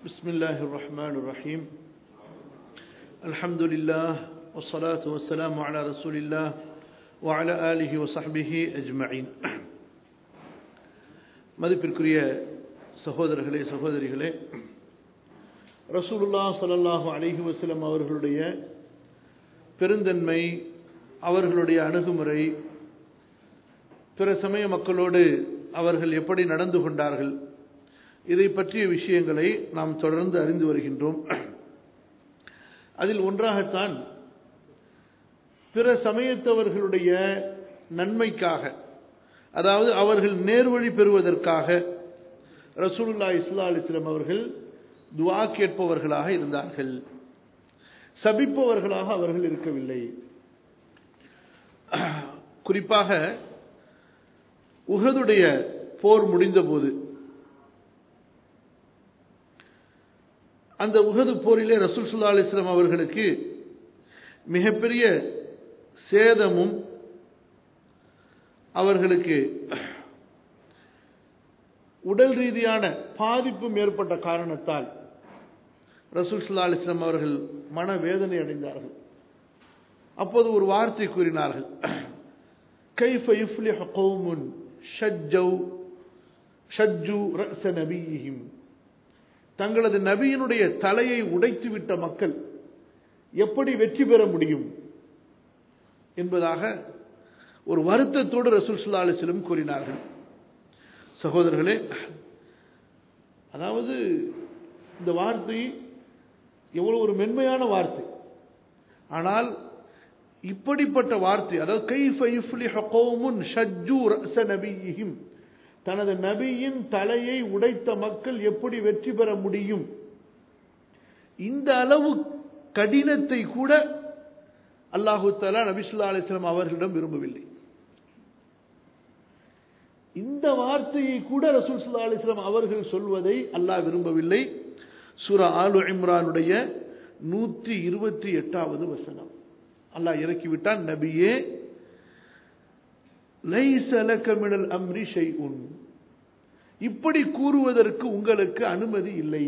بسم الله الرحمن الرحيم الحمد لله والصلاة والسلام على رسول الله وعلى آله وصحبه أجمعين மதிப்பிற்குரிய சகோதரர்களே சகோதரிகளே ரசூலுல்லா ஸல்லல்லாஹு அலைஹி வஸல்லம் அவர்களுடைய பெருந்தன்மை அவர்களுடைய அணுகுமுறை பிற சமய மக்களோடு அவர்கள் எப்படி நடந்து கொண்டார்கள் இதை பற்றிய விஷயங்களை நாம் தொடர்ந்து அறிந்து வருகின்றோம் அதில் ஒன்றாகத்தான் பிற சமயத்தவர்களுடைய நன்மைக்காக அதாவது அவர்கள் நேர்வழி பெறுவதற்காக ரசூலுல்லா இஸ்லா அலிஸ்லாம் அவர்கள் துவா கேட்பவர்களாக இருந்தார்கள் சபிப்பவர்களாக அவர்கள் இருக்கவில்லை குறிப்பாக உகதுடைய போர் முடிந்தபோது அந்த உகது போரிலே ரசூல் சுல்லா அலிஸ்லாம் அவர்களுக்கு மிகப்பெரிய சேதமும் அவர்களுக்கு உடல் ரீதியான பாதிப்பும் ஏற்பட்ட காரணத்தால் ரசூல் சுல்லா அலிஸ்லாம் அவர்கள் மனவேதனை அடைந்தார்கள் அப்போது ஒரு வார்த்தை கூறினார்கள் கைஃப யுஃப்லிஹ் கௌமுன் ஷஜ்ஜௌ ஷஜ்ஜு ரஸ நபியிஹிம் தங்களது நபியினுடைய தலையை உடைத்துவிட்ட மக்கள் எப்படி வெற்றி பெற முடியும் என்பதாக ஒரு வருத்தத்தோடு ரசூல் சுல்லா அலிஸ்லம் கூறினார்கள் சகோதரர்களே அதாவது இந்த வார்த்தை எவ்வளவு ஒரு மென்மையான வார்த்தை ஆனால் இப்படிப்பட்ட வார்த்தை அதாவது கைஃப யுஃப்லிஹ கௌமுன் ஷஜ்ஜு ரஸ நபியிஹிம் தனது நபியின் தலையை உடைத்த மக்கள் எப்படி வெற்றி பெற முடியும் இந்த அளவு கடினத்தை கூட அல்லாஹு தலா நபிசுல்லா அலிஸ்லாம் அவர்களிடம் விரும்பவில்லை இந்த வார்த்தையை கூட ரசூல் சுல்லா அலிஸ்லாம் அவர்கள் சொல்வதை அல்லாஹ் விரும்பவில்லை சூரா ஆலு இம்ரானுடைய நூற்றி இருபத்தி எட்டாவது வசனம் அல்லாஹ் இறக்கிவிட்டான் நபியே லைசலக்கமிடல் அம்ரி ஷைஉன் இப்படி கூறுவதற்கு உங்களுக்கு அனுமதி இல்லை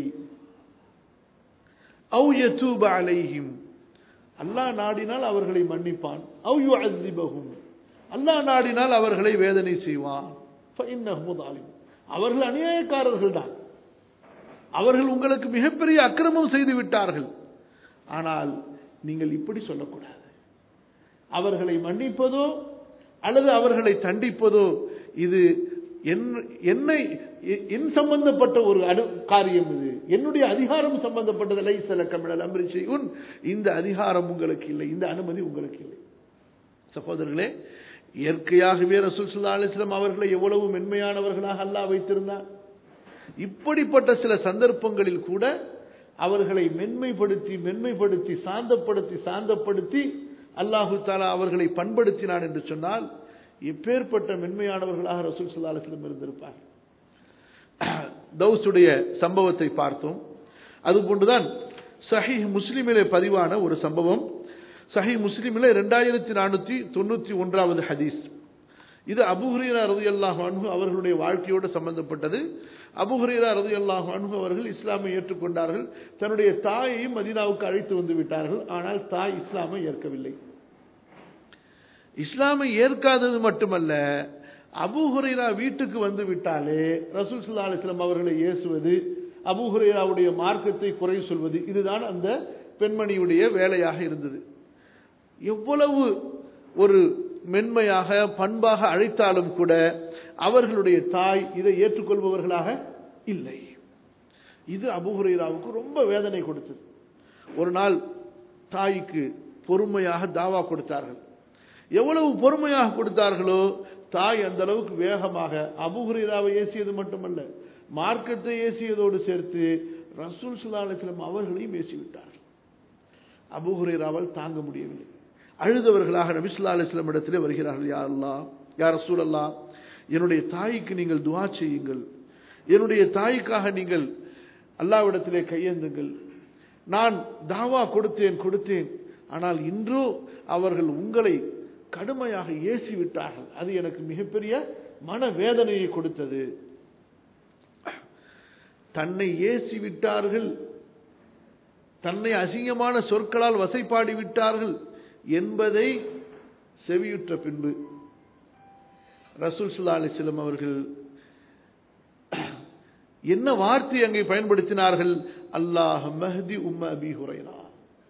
அவு யதூப அலைஹிம் அல்லாஹ் நாடினால் அவர்களை மன்னிப்பான் அவு யுஅذிபஹும் அல்லாஹ் நாடினால் அவர்களை வேதனை செய்வான் அவர்கள் அநியாயக்காரர்கள் தான் அவர்கள் உங்களுக்கு மிகப்பெரிய அக்கிரமம் செய்து விட்டார்கள் ஆனால் நீங்கள் இப்படி சொல்லக்கூடாது அவர்களை மன்னிப்பதோ அல்லது அவர்களை தண்டிப்பதோ இது என்னை என் சம்பந்தப்பட்ட ஒரு அனு காரியம் இது என்னுடைய அதிகாரம் சம்பந்தப்பட்டதில்லை சில கமிழல் அம்பரிசை உன் இந்த அதிகாரம் உங்களுக்கு இல்லை இந்த அனுமதி உங்களுக்கு இல்லை சகோதரர்களே இயற்கையாகவே ரசூல் சுல்லா அலிஸ்லாம் அவர்களை எவ்வளவு மென்மையானவர்களாக அல்லா வைத்திருந்தார் இப்படிப்பட்ட சில சந்தர்ப்பங்களில் கூட அவர்களை மென்மைப்படுத்தி மென்மைப்படுத்தி சாந்தப்படுத்தி சாந்தப்படுத்தி அல்லாஹு தாலா அவர்களை பண்படுத்தினான் என்று சொன்னால் எப்பேற்பட்ட மென்மையானவர்களாக ரசூல் சுல்லா அலிஸ்லம் இருந்திருப்பார் தௌசுடைய சம்பவத்தை பார்த்தோம் அதுபோன்றுதான் சஹி முஸ்லிமிலே பதிவான ஒரு சம்பவம் சஹி முஸ்லிமிலே ரெண்டாயிரத்தி நானூற்றி தொண்ணூற்றி ஒன்றாவது ஹதீஸ் இது அபுஹரீரா ரது அல்லாஹ் அன்பு அவர்களுடைய வாழ்க்கையோடு சம்பந்தப்பட்டது அபுஹரீரா ரது அல்லாஹ் அன்பு அவர்கள் இஸ்லாமை ஏற்றுக்கொண்டார்கள் தன்னுடைய தாயையும் மதீனாவுக்கு அழைத்து வந்து விட்டார்கள் ஆனால் தாய் இஸ்லாமை ஏற்கவில்லை இஸ்லாமை ஏற்காதது மட்டுமல்ல அபுஹுரைரா வீட்டுக்கு வந்து விட்டாலே ரசூல் சுல்லா அலிஸ்லாம் அவர்களை ஏசுவது அபுஹுரைராவுடைய மார்க்கத்தை குறை சொல்வது இதுதான் அந்த பெண்மணியுடைய வேலையாக இருந்தது எவ்வளவு ஒரு மென்மையாக பண்பாக அழைத்தாலும் கூட அவர்களுடைய தாய் இதை ஏற்றுக்கொள்பவர்களாக இல்லை இது அபுஹுரைராவுக்கு ரொம்ப வேதனை கொடுத்தது ஒரு நாள் தாய்க்கு பொறுமையாக தாவா கொடுத்தார்கள் எவ்வளவு பொறுமையாக கொடுத்தார்களோ தாய் அந்த அளவுக்கு வேகமாக அபுஹுரைராவை ஏசியது மட்டுமல்ல மார்க்கத்தை ஏசியதோடு சேர்த்து ரசூல் சுல்லா அலிஸ்லாம் அவர்களையும் ஏசிவிட்டார்கள் அபுஹுரைராவால் தாங்க முடியவில்லை அழுதவர்களாக நபிசுல்லா அலிஸ்லாம் இடத்திலே வருகிறார்கள் யார் அல்லா யார் ரசூல் அல்லா என்னுடைய தாய்க்கு நீங்கள் துவா செய்யுங்கள் என்னுடைய தாய்க்காக நீங்கள் அல்லாவிடத்திலே கையேந்துங்கள் நான் தாவா கொடுத்தேன் கொடுத்தேன் ஆனால் இன்றோ அவர்கள் உங்களை கடுமையாக ஏசி விட்டார்கள் அது எனக்கு மிகப்பெரிய மனவேதனையை கொடுத்தது தன்னை ஏசி விட்டார்கள் தன்னை அசிங்கமான சொற்களால் வசைப்பாடி விட்டார்கள் என்பதை செவியுற்ற பின்பு ரசூல் சுல்லா அலிஸ்லம் அவர்கள் என்ன வார்த்தை அங்கே பயன்படுத்தினார்கள் அல்லாஹ் மஹதி உம்ம அபி ஹுரைரா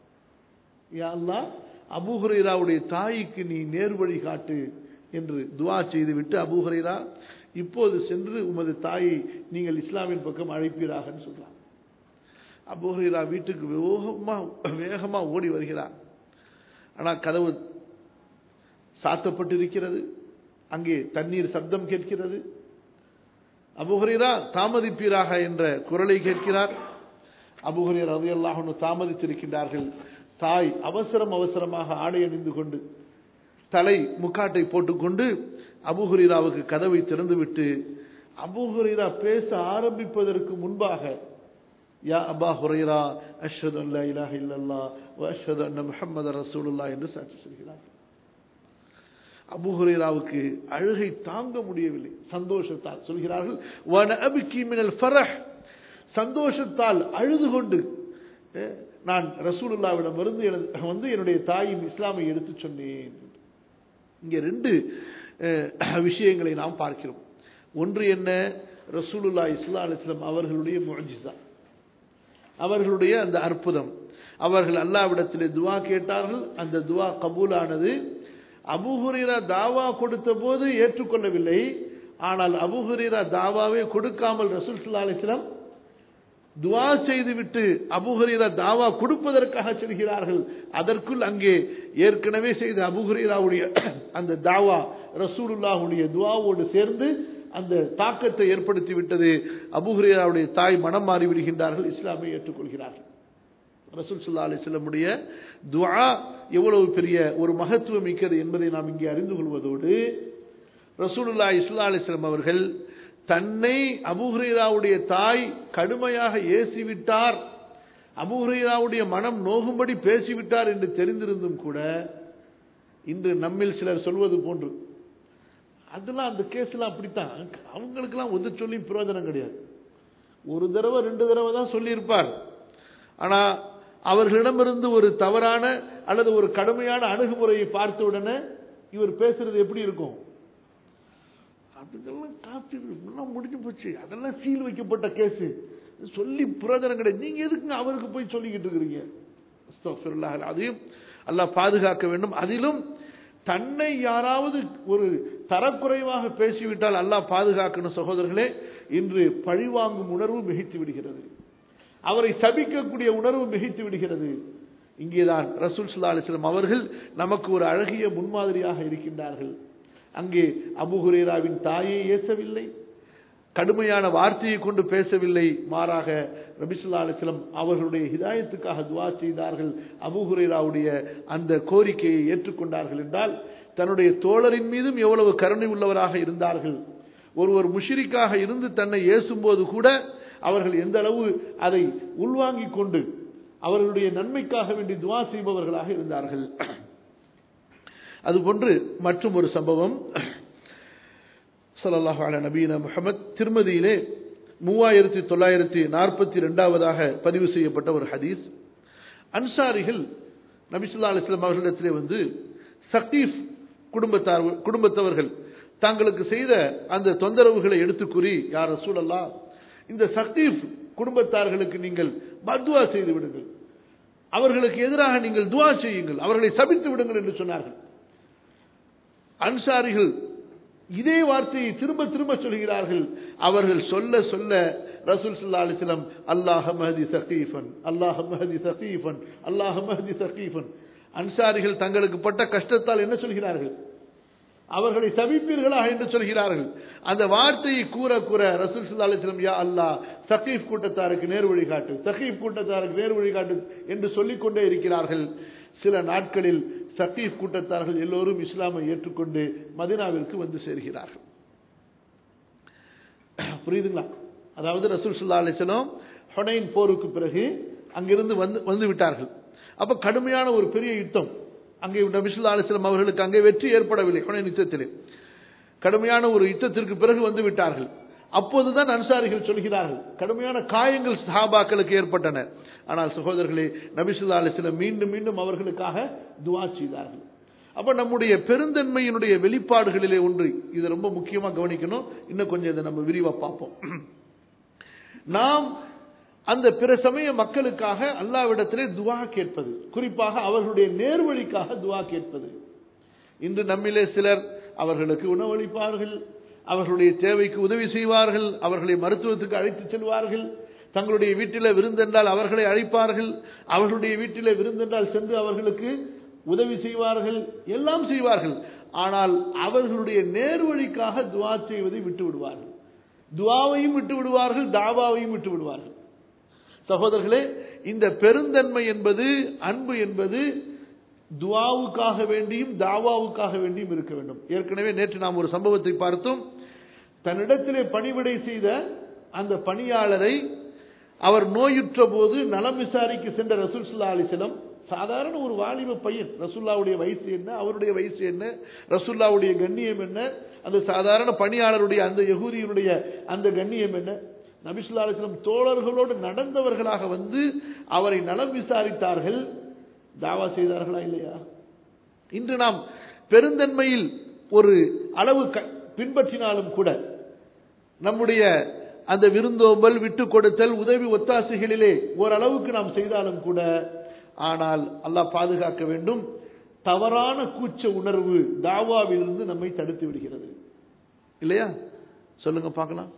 யா அல்லாஹ் அபு ஹுரைராவுடைய தாய்க்கு நீ நேர்வழி காட்டு என்று துவா செய்துவிட்டு அபு ஹுரைரா இப்போது சென்று உமது தாயை நீங்கள் இஸ்லாமின் பக்கம் அழைப்பீராகன்னு சொல்றாங்க அபு ஹுரைரா வீட்டுக்கு வேகமா வேகமா ஓடி வருகிறார் ஆனால் கதவு சாத்தப்பட்டிருக்கிறது அங்கே தண்ணீர் சப்தம் கேட்கிறது அபுஹரீரா தாமதிப்பீராக என்ற குரலை கேட்கிறார் அபுஹரீர் அதையெல்லாம் தாமதித்திருக்கின்றார்கள் தாய் அவசரம் அவசரமாக ஆடை அணிந்து கொண்டு தலை முக்காட்டை போட்டுக்கொண்டு அபுஹுரீராவுக்கு கதவை திறந்துவிட்டு அபுஹுரீரா பேச ஆரம்பிப்பதற்கு முன்பாக யா அபா ஹுரைரா அஷ்ஹது அல்லா இலாஹ இல்லல்லா வ அஷ்ஹது அன்ன முஹம்மது ரசூலுல்லா என்று சாட்சி சொல்கிறார் அபு ஹுரைராவுக்கு அழுகை தாங்க முடியவில்லை சந்தோஷத்தால் சொல்கிறார்கள் வன அபிக்கி மினல் ஃபரஹ் சந்தோஷத்தால் அழுது கொண்டு நான் ரசூலுல்லாவிடம் இருந்து வந்து என்னுடைய தாயின் இஸ்லாமை எடுத்து சொன்னேன் இங்கே ரெண்டு விஷயங்களை நாம் பார்க்கிறோம் ஒன்று என்ன ரசூலுல்லா இஸ்லா அலிஸ்லாம் அவர்களுடைய முஜிசா அவர்களுடைய அந்த அற்புதம் அவர்கள் அல்லாவிடத்திலே துவா கேட்டார்கள் அந்த துவா கபூலானது அபுஹுரீரா தாவா கொடுத்த போது ஏற்றுக்கொள்ளவில்லை ஆனால் அபுஹுரீரா தாவாவே கொடுக்காமல் ரசூல் சுல்லா அலிஸ்லாம் துவா செய்துவிட்டு அபுஹுரீரா தாவா கொடுப்பதற்காக செல்கிறார்கள் அதற்குள் அங்கே ஏற்கனவே செய்த அபுஹுரீராவுடைய அந்த தாவா ரசூலுல்லாவுடைய துவாவோடு சேர்ந்து அந்த தாக்கத்தை ஏற்படுத்தி விட்டது அபுஹுரீராவுடைய தாய் மனம் மாறி விடுகின்றார்கள் இஸ்லாமை ஏற்றுக்கொள்கிறார்கள் ரசூல் சுல்லா அலிஸ்லமுடைய துவா எவ்வளவு பெரிய ஒரு மகத்துவம் மிக்கது என்பதை நாம் இங்கே அறிந்து கொள்வதோடு ரசூலுல்லா இஸ்லா அலிஸ்லம் அவர்கள் தன்னை அபுஹுரீராவுடைய தாய் கடுமையாக ஏசிவிட்டார் அபுஹுரீராவுடைய மனம் நோகும்படி பேசிவிட்டார் என்று தெரிந்திருந்தும் கூட இன்று நம்மில் சிலர் சொல்வது போன்று அதெல்லாம் அந்த கேஸ்லாம் அப்படித்தான் அவங்களுக்கெல்லாம் ஒது சொல்லி பிரயோஜனம் கிடையாது ஒரு தடவை ரெண்டு தடவை தான் சொல்லியிருப்பார் ஆனால் அவர்களிடமிருந்து ஒரு தவறான அல்லது ஒரு கடுமையான அணுகுமுறையை பார்த்த உடனே இவர் பேசுறது எப்படி இருக்கும் அதுக்கெல்லாம் காப்பி எல்லாம் முடிஞ்சு போச்சு அதெல்லாம் சீல் வைக்கப்பட்ட கேஸ் சொல்லி புரோஜனம் கிடையாது நீங்க எதுக்குங்க அவருக்கு போய் சொல்லிக்கிட்டு இருக்கிறீங்க அதையும் அல்லாஹ் பாதுகாக்க வேண்டும் அதிலும் தன்னை யாராவது ஒரு தரக்குறைவாக பேசிவிட்டால் அல்லாஹ் பாதுகாக்கணும் சகோதரர்களே இன்று பழிவாங்கும் உணர்வு மிகைத்து விடுகிறது அவரை சபிக்கக்கூடிய உணர்வு மிகைத்து விடுகிறது இங்கேதான் ரசூல் சுல்லா அலிஸ்லாம் அவர்கள் நமக்கு ஒரு அழகிய முன்மாதிரியாக இருக்கின்றார்கள் அங்கே அபுஹுரேராவின் தாயை ஏசவில்லை கடுமையான வார்த்தையை கொண்டு பேசவில்லை மாறாக ரபிசுல்லா அலிஸ்லம் அவர்களுடைய ஹிதாயத்துக்காக துவா செய்தார்கள் அபுஹுரேராவுடைய அந்த கோரிக்கையை ஏற்றுக்கொண்டார்கள் என்றால் தன்னுடைய தோழரின் மீதும் எவ்வளவு கருணை உள்ளவராக இருந்தார்கள் ஒருவர் முஷிரிக்காக இருந்து தன்னை ஏசும்போது கூட அவர்கள் எந்த அளவு அதை உள்வாங்கிக் கொண்டு அவர்களுடைய நன்மைக்காக வேண்டி துவா செய்பவர்களாக இருந்தார்கள் அதுபோன்று மற்றும் ஒரு சம்பவம் சல்லாஹு அல நபீன முகமது திருமதியிலே மூவாயிரத்தி தொள்ளாயிரத்தி நாற்பத்தி ரெண்டாவதாக பதிவு செய்யப்பட்ட ஒரு ஹதீஸ் அன்சாரிகள் நபிசுல்லா அலிஸ்லாம் அவர்களிடத்திலே வந்து சக்தீப் குடும்பத்தார் குடும்பத்தவர்கள் தாங்களுக்கு செய்த அந்த தொந்தரவுகளை எடுத்து கூறி யார் சூழல்லா இந்த சக்தீப் குடும்பத்தார்களுக்கு நீங்கள் பத்வா செய்து விடுங்கள் அவர்களுக்கு எதிராக நீங்கள் துவா செய்யுங்கள் அவர்களை சபித்து விடுங்கள் என்று சொன்னார்கள் அன்சாரிகள் இதே வார்த்தையை திரும்ப திரும்ப சொல்கிறார்கள் அவர்கள் சொல்ல சொல்ல ரசூல் சுல்லா அலிஸ்லாம் அல்லாஹ் மஹதி சகீஃபன் அல்லாஹ் மஹதி சகீஃபன் அல்லாஹ் மஹதி சகீஃபன் அன்சாரிகள் தங்களுக்கு பட்ட கஷ்டத்தால் என்ன சொல்கிறார்கள் அவர்களை சபிப்பீர்களா என்று சொல்கிறார்கள் அந்த வார்த்தையை கூற கூற ரசூல் சுல்லா அலிஸ்லாம் யா அல்லாஹ் சகீஃப் கூட்டத்தாருக்கு நேர் வழிகாட்டு சகீஃப் கூட்டத்தாருக்கு நேர் வழிகாட்டு என்று சொல்லிக்கொண்டே இருக்கிறார்கள் சில நாட்களில் சகீஃப் கூட்டத்தார்கள் எல்லோரும் இஸ்லாமை ஏற்றுக்கொண்டு மதினாவிற்கு வந்து சேர்கிறார்கள் புரியுதுங்களா அதாவது ரசூல் சுல்லா அலிஸ்லாம் ஹொனைன் போருக்கு பிறகு அங்கிருந்து வந்து வந்து விட்டார்கள் அப்ப கடுமையான ஒரு பெரிய யுத்தம் அங்கே நபிசுல்லா அலிஸ்லாம் அவர்களுக்கு அங்கே வெற்றி ஏற்படவில்லை ஹொனைன் யுத்தத்திலே கடுமையான ஒரு யுத்தத்திற்கு பிறகு வந்து விட்டார்கள் அப்போதுதான் அன்சாரிகள் சொல்கிறார்கள் கடுமையான காயங்கள் சஹாபாக்களுக்கு ஏற்பட்டன ஆனால் சகோதரர்களே நபிசுல்லா அலிஸ்லம் மீண்டும் மீண்டும் அவர்களுக்காக துவா செய்தார்கள் அப்ப நம்முடைய பெருந்தன்மையினுடைய வெளிப்பாடுகளிலே ஒன்று இது ரொம்ப முக்கியமா கவனிக்கணும் இன்னும் கொஞ்சம் இதை நம்ம விரிவா பார்ப்போம் நாம் அந்த பிற சமய மக்களுக்காக அல்லாவிடத்திலே துவா கேட்பது குறிப்பாக அவர்களுடைய நேர்வழிக்காக துவா கேட்பது இன்று நம்மிலே சிலர் அவர்களுக்கு உணவளிப்பார்கள் அவர்களுடைய தேவைக்கு உதவி செய்வார்கள் அவர்களை மருத்துவத்துக்கு அழைத்து செல்வார்கள் தங்களுடைய வீட்டில் விருந்தென்றால் அவர்களை அழைப்பார்கள் அவர்களுடைய வீட்டில் விருந்தென்றால் சென்று அவர்களுக்கு உதவி செய்வார்கள் எல்லாம் செய்வார்கள் ஆனால் அவர்களுடைய நேர்வழிக்காக துவா செய்வதை விட்டு விடுவார்கள் துவாவையும் விட்டு விடுவார்கள் தாவாவையும் விட்டு விடுவார்கள் சகோதரர்களே இந்த பெருந்தன்மை என்பது அன்பு என்பது துவாவுக்காக வேண்டியும் தாவாவுக்காக வேண்டியும் இருக்க வேண்டும் ஏற்கனவே நேற்று நாம் ஒரு சம்பவத்தை பார்த்தோம் தன்னிடத்திலே பணிவிடை செய்த அந்த பணியாளரை அவர் நோயுற்ற போது நலம் விசாரிக்க சென்ற ரசூல்சுல்லா அலிசலம் சாதாரண ஒரு வாலிப பையன் ரசுல்லாவுடைய வயசு என்ன அவருடைய வயசு என்ன ரசுல்லாவுடைய கண்ணியம் என்ன அந்த சாதாரண பணியாளருடைய அந்த யகூதியினுடைய அந்த கண்ணியம் என்ன நபிசுல்லா அலிஸ்லம் தோழர்களோடு நடந்தவர்களாக வந்து அவரை நலம் விசாரித்தார்கள் தாவா செய்தார்களா இல்லையா இன்று நாம் பெருந்தன்மையில் ஒரு அளவு பின்பற்றினாலும் கூட நம்முடைய அந்த விருந்தோம்பல் விட்டு கொடுத்தல் உதவி ஒத்தாசைகளிலே ஓரளவுக்கு நாம் செய்தாலும் கூட ஆனால் அல்லாஹ் பாதுகாக்க வேண்டும் தவறான கூச்ச உணர்வு தாவாவிலிருந்து நம்மை தடுத்து விடுகிறது இல்லையா சொல்லுங்க பார்க்கலாம்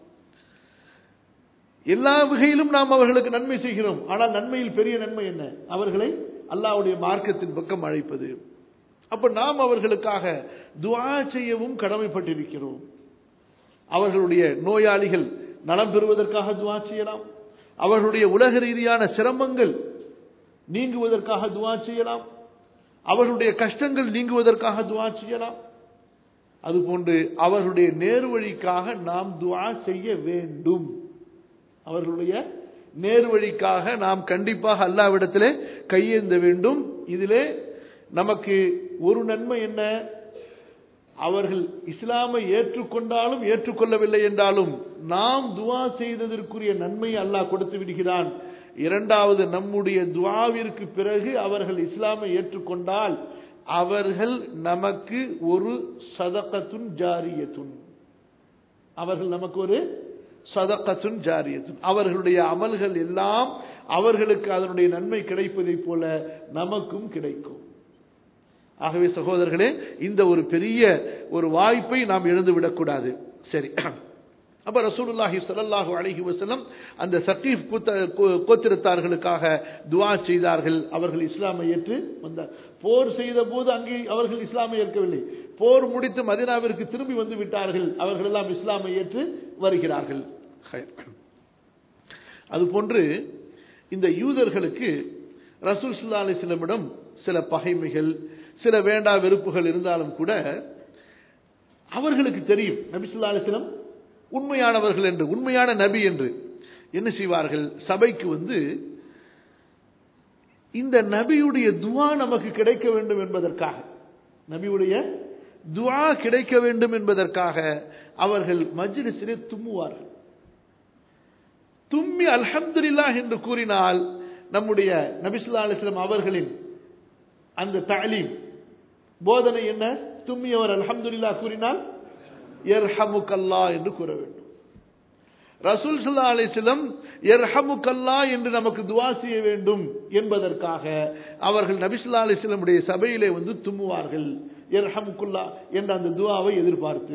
எல்லா வகையிலும் நாம் அவர்களுக்கு நன்மை செய்கிறோம் ஆனால் நன்மையில் பெரிய நன்மை என்ன அவர்களை அல்லாவுடைய மார்க்கத்தின் பக்கம் அழைப்பது அப்ப நாம் அவர்களுக்காக துவா செய்யவும் கடமைப்பட்டிருக்கிறோம் அவர்களுடைய நோயாளிகள் நலம் பெறுவதற்காக துவா செய்யலாம் அவர்களுடைய உலக ரீதியான சிரமங்கள் நீங்குவதற்காக துவா செய்யலாம் அவர்களுடைய கஷ்டங்கள் நீங்குவதற்காக துவா செய்யலாம் அதுபோன்று அவர்களுடைய நேர்வழிக்காக நாம் துவா செய்ய வேண்டும் அவர்களுடைய நேர்வழிக்காக நாம் கண்டிப்பாக அல்லாவிடத்திலே கையேந்த வேண்டும் இதிலே நமக்கு ஒரு நன்மை என்ன அவர்கள் இஸ்லாமை ஏற்றுக்கொண்டாலும் ஏற்றுக்கொள்ளவில்லை என்றாலும் நாம் துவா செய்ததற்குரிய நன்மை அல்லாஹ் கொடுத்து விடுகிறான் இரண்டாவது நம்முடைய துவாவிற்கு பிறகு அவர்கள் இஸ்லாமை ஏற்றுக்கொண்டால் அவர்கள் நமக்கு ஒரு சதக்கத்துன் ஜாரியத்துன் அவர்கள் நமக்கு ஒரு சதக்கத்துன் ஜாரியத்துன் அவர்களுடைய அமல்கள் எல்லாம் அவர்களுக்கு அதனுடைய நன்மை கிடைப்பதைப் போல நமக்கும் கிடைக்கும் ஆகவே சகோதரர்களே இந்த ஒரு பெரிய ஒரு வாய்ப்பை நாம் எழுந்து விடக்கூடாது சரி அப்ப ரசூலுல்லாஹி ஸல்லல்லாஹு அலைஹி வஸல்லம் அந்த சகீஃப் கோத்திரத்தார்களுக்காக துஆ செய்தார்கள் அவர்கள் இஸ்லாமை ஏற்று வந்தார் போர் செய்த போது அங்கே அவர்கள் இஸ்லாமை ஏற்கவில்லை போர் முடித்து மதினாவிற்கு திரும்பி வந்து விட்டார்கள் அவர்கள் எல்லாம் இஸ்லாமை ஏற்று வருகிறார்கள் அதுபோன்று இந்த யூதர்களுக்கு ரசூல் சுல்லா அலிஸ்லமிடம் சில பகைமைகள் சில வேண்டா வெறுப்புகள் இருந்தாலும் கூட அவர்களுக்கு தெரியும் நபிசுல்லா அலிஸ்லம் உண்மையானவர்கள் என்று உண்மையான நபி என்று என்ன செய்வார்கள் சபைக்கு வந்து இந்த நபியுடைய துவா நமக்கு கிடைக்க வேண்டும் என்பதற்காக நபியுடைய துவா கிடைக்க வேண்டும் என்பதற்காக அவர்கள் மஜ்லிஸிலே தும்முவார்கள் தும்மி அல்ஹம்துலில்லா என்று கூறினால் நம்முடைய நபிசுல்லா அலிஸ்லாம் அவர்களின் அந்த தாலீம் போதனை என்ன தும்மியவர் அல்ஹம்துலில்லா கூறினால் எர்ஹமுக்கல்லா என்று கூற வேண்டும் ரசூல் சுல்லா அலிஸ்லம் எர்ஹமுக்கல்லா என்று நமக்கு துவா செய்ய வேண்டும் என்பதற்காக அவர்கள் நபிசுல்லா அலிஸ்லமுடைய சபையிலே வந்து தும்முவார்கள் எர்ஹமுக்குல்லா என்ற அந்த துவாவை எதிர்பார்த்து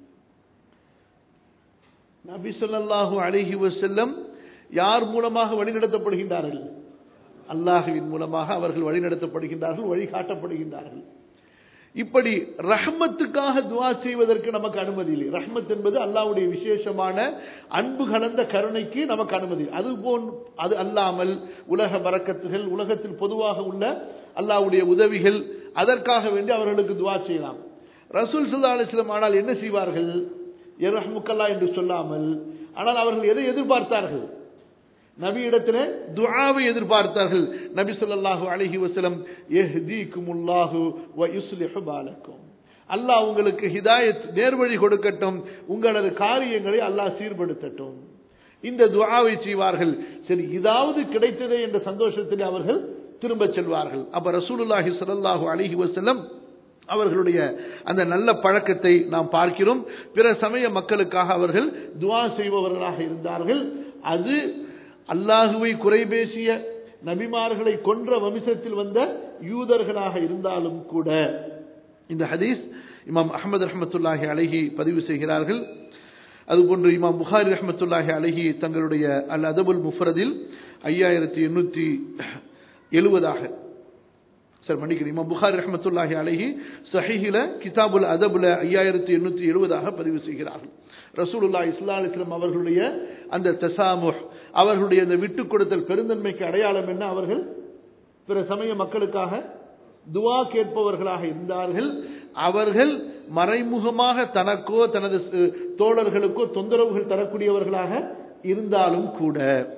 நபி சொல்லாஹு அலிஹி வசல்லம் யார் மூலமாக வழிநடத்தப்படுகின்றார்கள் அல்லாஹுவின் மூலமாக அவர்கள் வழிநடத்தப்படுகின்றார்கள் வழிகாட்டப்படுகின்றார்கள் இப்படி ரஹ்மத்துக்காக துவா செய்வதற்கு நமக்கு அனுமதி இல்லை ரஹ்மத் என்பது அல்லாவுடைய விசேஷமான அன்பு கலந்த கருணைக்கு நமக்கு அனுமதி அது போன் அது அல்லாமல் உலக பறக்கத்துகள் உலகத்தில் பொதுவாக உள்ள அல்லாவுடைய உதவிகள் அதற்காக வேண்டி அவர்களுக்கு துவா செய்யலாம் ரசூல் சுல்லா அலிஸ்லம் ஆனால் என்ன செய்வார்கள் எர்ஹமுக்கல்லா என்று சொல்லாமல் ஆனால் அவர்கள் எதை எதிர்பார்த்தார்கள் நபி இடத்திலே துஆவை எதிர்பார்த்தார்கள் நபி ஸல்லல்லாஹு அலைஹி வஸல்லம் யஹ்தீகுமுல்லாஹு வ யுஸ்லிஹு பாலக்கும் அல்லாஹ் உங்களுக்கு ஹிதாயத் நேர்வழி கொடுக்கட்டும் உங்களது காரியங்களை அல்லாஹ் சீர்படுத்தட்டும் இந்த துஆவை செய்வார்கள் சரி இதாவது கிடைத்ததே என்ற சந்தோஷத்தில் அவர்கள் திரும்ப செல்வார்கள் அப்ப ரசூலுல்லாஹி ஸல்லல்லாஹு அலைஹி வஸல்லம் அவர்களுடைய அந்த நல்ல பழக்கத்தை நாம் பார்க்கிறோம் பிற சமய மக்களுக்காக அவர்கள் துஆ செய்பவர்களாக இருந்தார்கள் அது அல்லாஹுவை குறை பேசிய நபிமார்களை கொன்ற வம்சத்தில் வந்த யூதர்களாக இருந்தாலும் கூட இந்த ஹதீஸ் இமாம் அஹமது ரஹமத்துல்லாஹி அலைஹி பதிவு செய்கிறார்கள் அதுபோன்று இமாம் புகாரி ரஹமத்துல்லாஹி அலைஹி தங்களுடைய அல் அதபுல் முஃபரதில் ஐயாயிரத்தி எண்ணூற்றி எழுபதாக சார் மன்னிக்கிறேன் இமாம் புகாரி ரஹமத்துல்லாஹி அலைஹி சஹீஹில கிதாபுல் அதபுல ஐயாயிரத்தி எண்ணூற்றி எழுபதாக பதிவு செய்கிறார்கள் ரசூலுல்லா இஸ்லா அலிஸ்லாம் அவர்களுடைய அந்த தசாமுஹ் அவர்களுடைய அந்த விட்டுக் கொடுத்தல் பெருந்தன்மைக்கு அடையாளம் என்ன அவர்கள் பிற சமய மக்களுக்காக துவா கேட்பவர்களாக இருந்தார்கள் அவர்கள் மறைமுகமாக தனக்கோ தனது தோழர்களுக்கோ தொந்தரவுகள் தரக்கூடியவர்களாக இருந்தாலும் கூட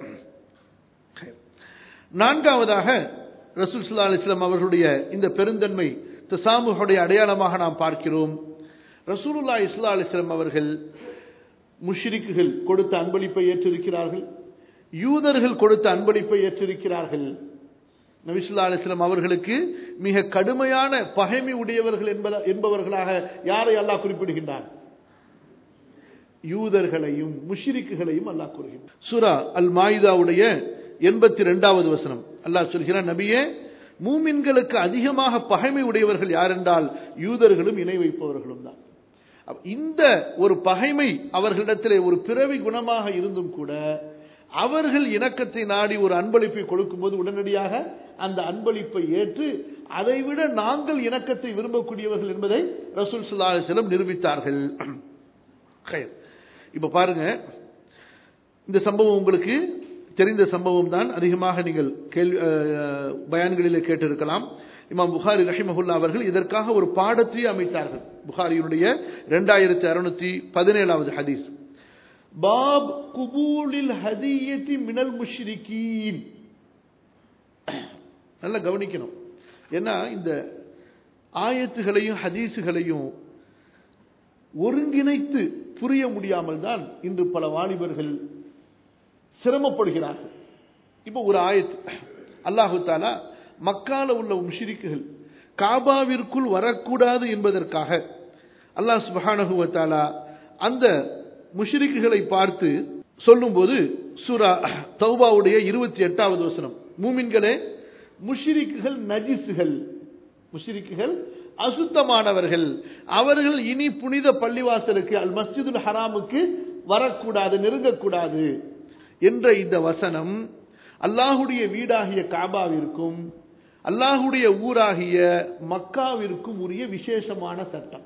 நான்காவதாக ரசூல் சுல்லா அலிஸ்லாம் அவர்களுடைய இந்த பெருந்தன்மை தசாமுடைய அடையாளமாக நாம் பார்க்கிறோம் ரசூலுல்லா இஸ்லா அலிஸ்லாம் அவர்கள் முஷ்ரிக்குகள் கொடுத்த அன்பளிப்பை ஏற்றிருக்கிறார்கள் யூதர்கள் கொடுத்த அன்பளிப்பை ஏற்றிருக்கிறார்கள் நபிசுல்லா அலிஸ்லாம் அவர்களுக்கு மிக கடுமையான பகைமை உடையவர்கள் என்பவர்களாக யாரை அல்லாஹ் குறிப்பிடுகின்றார் யூதர்களையும் முஷிரிக்குகளையும் அல்லாஹ் கூறுகின்றார் சுரா அல் மாயுதாவுடைய எண்பத்தி ரெண்டாவது வசனம் அல்லாஹ் சொல்கிறார் நபியே மூமின்களுக்கு அதிகமாக பகைமை உடையவர்கள் யார் என்றால் யூதர்களும் இணை வைப்பவர்களும் தான் இந்த ஒரு பகைமை அவர்களிடத்திலே ஒரு பிறவி குணமாக இருந்தும் கூட அவர்கள் இணக்கத்தை நாடி ஒரு அன்பளிப்பை கொடுக்கும்போது உடனடியாக அந்த அன்பளிப்பை ஏற்று அதைவிட நாங்கள் இணக்கத்தை விரும்பக்கூடியவர்கள் என்பதை ரசூல் சுல்லா செல்லம் நிரூபித்தார்கள் இப்ப பாருங்க இந்த சம்பவம் உங்களுக்கு தெரிந்த சம்பவம் தான் அதிகமாக நீங்கள் கேள்வி பயான்களிலே கேட்டிருக்கலாம் இமாம் புகாரி ரஹிமஹுல்லா அவர்கள் இதற்காக ஒரு பாடத்தையே அமைத்தார்கள் புகாரியினுடைய இரண்டாயிரத்தி அறுநூத்தி பதினேழாவது ஹதீஸ் பாப் குபூலில் ஹதியத்தி மினல் முஷ்ரிகீன் நல்லா கவனிக்கணும் ஏன்னா இந்த ஆயத்துகளையும் ஹதீஸுகளையும் ஒருங்கிணைத்து புரிய முடியாமல் தான் இன்று பல வாலிபர்கள் சிரமப்படுகிறார்கள் இப்போ ஒரு ஆயத்து அல்லாஹு தாலா மக்கால உள்ள முஷிரிக்குகள் காபாவிற்குள் வரக்கூடாது என்பதற்காக அல்லாஹ் சுபஹானகுவத்தாலா அந்த முஷிரிக்குகளை பார்த்து சொல்லும்போது சூரா தௌபாவுடைய இருபத்தி எட்டாவது வசனம் மூமின்களே முஷிரிக்குகள் நஜிசுகள் முஷிரிக்குகள் அசுத்தமானவர்கள் அவர்கள் இனி புனித பள்ளிவாசலுக்கு அல் மஸ்ஜிதுல் ஹராமுக்கு வரக்கூடாது நெருங்கக்கூடாது என்ற இந்த வசனம் அல்லாஹுடைய வீடாகிய காபாவிற்கும் அல்லாஹுடைய ஊராகிய மக்காவிற்கும் உரிய விசேஷமான சட்டம்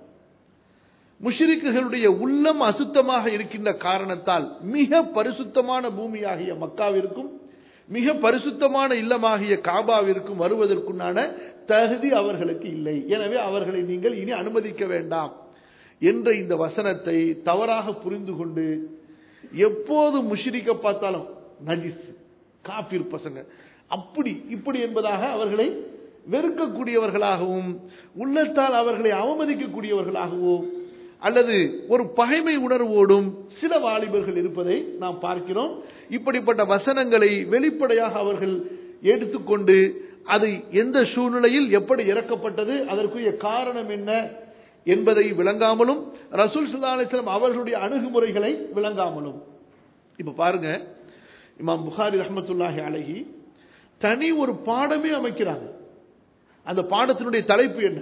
முஷிரிக்குகளுடைய உள்ளம் அசுத்தமாக இருக்கின்ற காரணத்தால் மிக பரிசுத்தமான பூமியாகிய மக்காவிற்கும் மிக பரிசுத்தமான இல்லமாகிய காபாவிற்கும் வருவதற்குண்டான தகுதி அவர்களுக்கு இல்லை எனவே அவர்களை நீங்கள் இனி அனுமதிக்க வேண்டாம் என்ற இந்த வசனத்தை தவறாக புரிந்து கொண்டு எப்போது முஷிரிக்க பார்த்தாலும் நஜிஸ் காபிர் பசங்க அப்படி இப்படி என்பதாக அவர்களை வெறுக்கக்கூடியவர்களாகவும் உள்ளத்தால் அவர்களை அவமதிக்கக்கூடியவர்களாகவும் அல்லது ஒரு பகைமை உணர்வோடும் சில வாலிபர்கள் இருப்பதை நாம் பார்க்கிறோம் இப்படிப்பட்ட வசனங்களை வெளிப்படையாக அவர்கள் எடுத்துக்கொண்டு அது எந்த சூழ்நிலையில் எப்படி இறக்கப்பட்டது அதற்குரிய காரணம் என்ன என்பதை விளங்காமலும் ரசூல் சுல்லாஸ்லம் அவர்களுடைய அணுகுமுறைகளை விளங்காமலும் இப்ப பாருங்க இமாம் புகாரி ரஹமத்துல்லாஹி அழகி தனி ஒரு பாடமே அமைக்கிறாங்க அந்த பாடத்தினுடைய தலைப்பு என்ன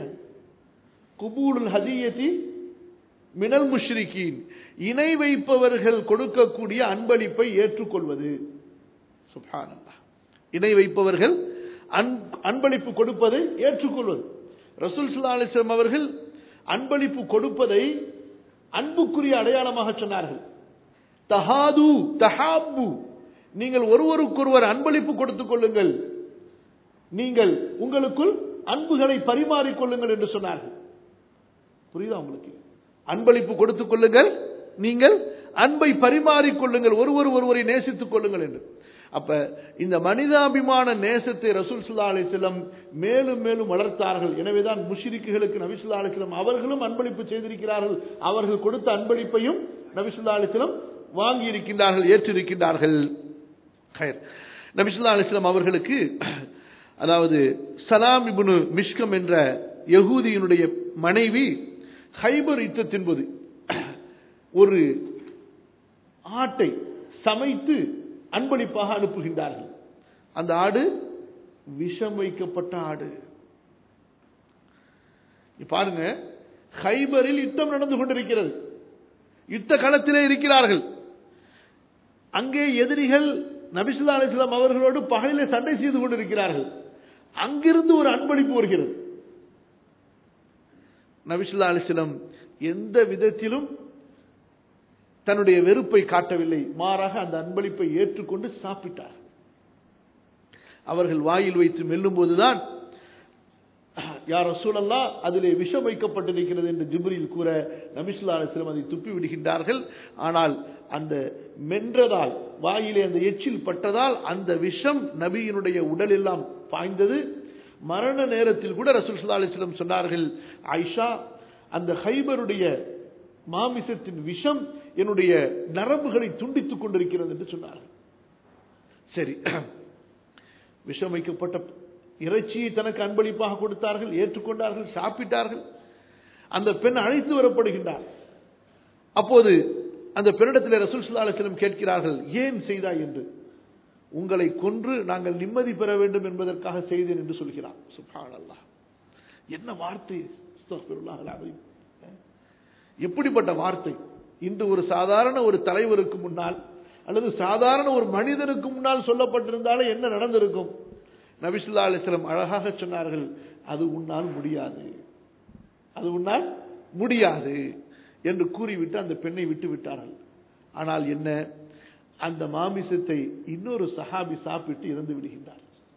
குபூலுல் ஹதியதி மினல் முஷ்ரிகீன் இணை வைப்பவர்கள் கொடுக்கக்கூடிய அன்பளிப்பை ஏற்றுக்கொள்வது சுபானல்லா இணை வைப்பவர்கள் அன்பளிப்பு கொடுப்பதை ஏற்றுக்கொள்வது ரசூல் சுல்லா அலிஸ்லாம் அவர்கள் அன்பளிப்பு கொடுப்பதை அன்புக்குரிய அடையாளமாக சொன்னார்கள் தஹாது தஹாபு நீங்கள் ஒருவருக்கொருவர் அன்பளிப்பு கொடுத்துக் கொள்ளுங்கள் நீங்கள் உங்களுக்குள் அன்புகளை பரிமாறிக்கொள்ளுங்கள் என்று சொன்னார்கள் புரியுதா உங்களுக்கு அன்பளிப்பு கொடுத்துக் கொள்ளுங்கள் நீங்கள் அன்பை பரிமாறிக்கொள்ளுங்கள் ஒருவர் ஒருவரை நேசித்துக் கொள்ளுங்கள் என்று அப்ப இந்த மனிதாபிமான நேசத்தை ரசூல் சுல்லா அலிஸ்லம் மேலும் மேலும் வளர்த்தார்கள் எனவேதான் முஷிரிக்குகளுக்கு நபிசுல்லா அலிஸ்லம் அவர்களும் அன்பளிப்பு செய்திருக்கிறார்கள் அவர்கள் கொடுத்த அன்பளிப்பையும் நபிசுல்லா அலிஸ்லம் வாங்கி இருக்கின்றார்கள் ஏற்றிருக்கின்றார்கள் ஹைர். நபிசுல்லா அலிஸ்லாம் அவர்களுக்கு அதாவது சலாம் இப்னு மிஷ்கம் என்ற யகூதியினுடைய மனைவி ஹைபர் யுத்தத்தின் போது ஒரு ஆட்டை சமைத்து அன்பளிப்பாக அனுப்புகின்றார்கள் அந்த ஆடு விஷம் வைக்கப்பட்ட ஆடு இங்க பாருங்க ஹைபரில் யுத்தம் நடந்து கொண்டிருக்கிறது யுத்த களத்திலே இருக்கிறார்கள் அங்கே எதிரிகள் நபிசுல்லா அலிஸ்லாம் அவர்களோடு பகலிலே சண்டை செய்து கொண்டிருக்கிறார்கள் அங்கிருந்து ஒரு அன்பளிப்பு வருகிறது நபிசுல்லா அலிஸ்லாம் எந்த விதத்திலும் தன்னுடைய வெறுப்பை காட்டவில்லை மாறாக அந்த அன்பளிப்பை ஏற்றுக்கொண்டு சாப்பிட்டார் அவர்கள் வாயில் வைத்து மெல்லும் போதுதான் யார் சூழல்லா அதிலே விஷம் வைக்கப்பட்டிருக்கிறது என்று ஜிப்ரில் கூற நபிசுல்லா அலிஸ்லம் அதை துப்பி விடுகின்றார்கள் ஆனால் அந்த மென்றதால் வாயிலே அந்த எச்சில் பட்டதால் அந்த விஷம் நபியினுடைய உடல் எல்லாம் பாய்ந்தது மரண நேரத்தில் கூட ரசூல் சுல்லா அலிஸ்லம் சொன்னார்கள் ஆயிஷா அந்த ஹைபருடைய மாமிசத்தின் விஷம் என்னுடைய நரம்புகளை துண்டித்துக் கொண்டிருக்கிறது என்று சொன்னார்கள் சரி விஷம் வைக்கப்பட்ட இறைச்சியை தனக்கு அன்பளிப்பாக கொடுத்தார்கள் ஏற்றுக்கொண்டார்கள் சாப்பிட்டார்கள் அந்த பெண் அழைத்து வரப்படுகின்றார் அப்போது அந்த பெண்ணிடத்தில் ரசூல் சுல்லா அலிஸ்லம் கேட்கிறார்கள் ஏன் செய்தாய் என்று உங்களை கொன்று நாங்கள் நிம்மதி பெற வேண்டும் என்பதற்காக செய்தேன் என்று சொல்கிறார் சுபான் அல்லாஹ் என்ன வார்த்தை அஸ்தக்ஃபிருல்லாஹ் அல்-அஸீம். எப்படிப்பட்ட வார்த்தை இன்று ஒரு சாதாரண ஒரு தலைவருக்கு முன்னால் அல்லது சாதாரண ஒரு மனிதனுக்கு முன்னால் சொல்லப்பட்டிருந்தாலே என்ன நடந்திருக்கும் நபிசுல்லா அலிஸ்லம் அழகாக சொன்னார்கள் அது உன்னால் முடியாது அது உன்னால் முடியாது என்று கூறிவிட்டு அந்த பெண்ணை விட்டு விட்டார்கள் ஆனால் என்ன அந்த மாமிசத்தை இன்னொரு சஹாபி சாப்பிட்டு இறந்து விடுகின்றார்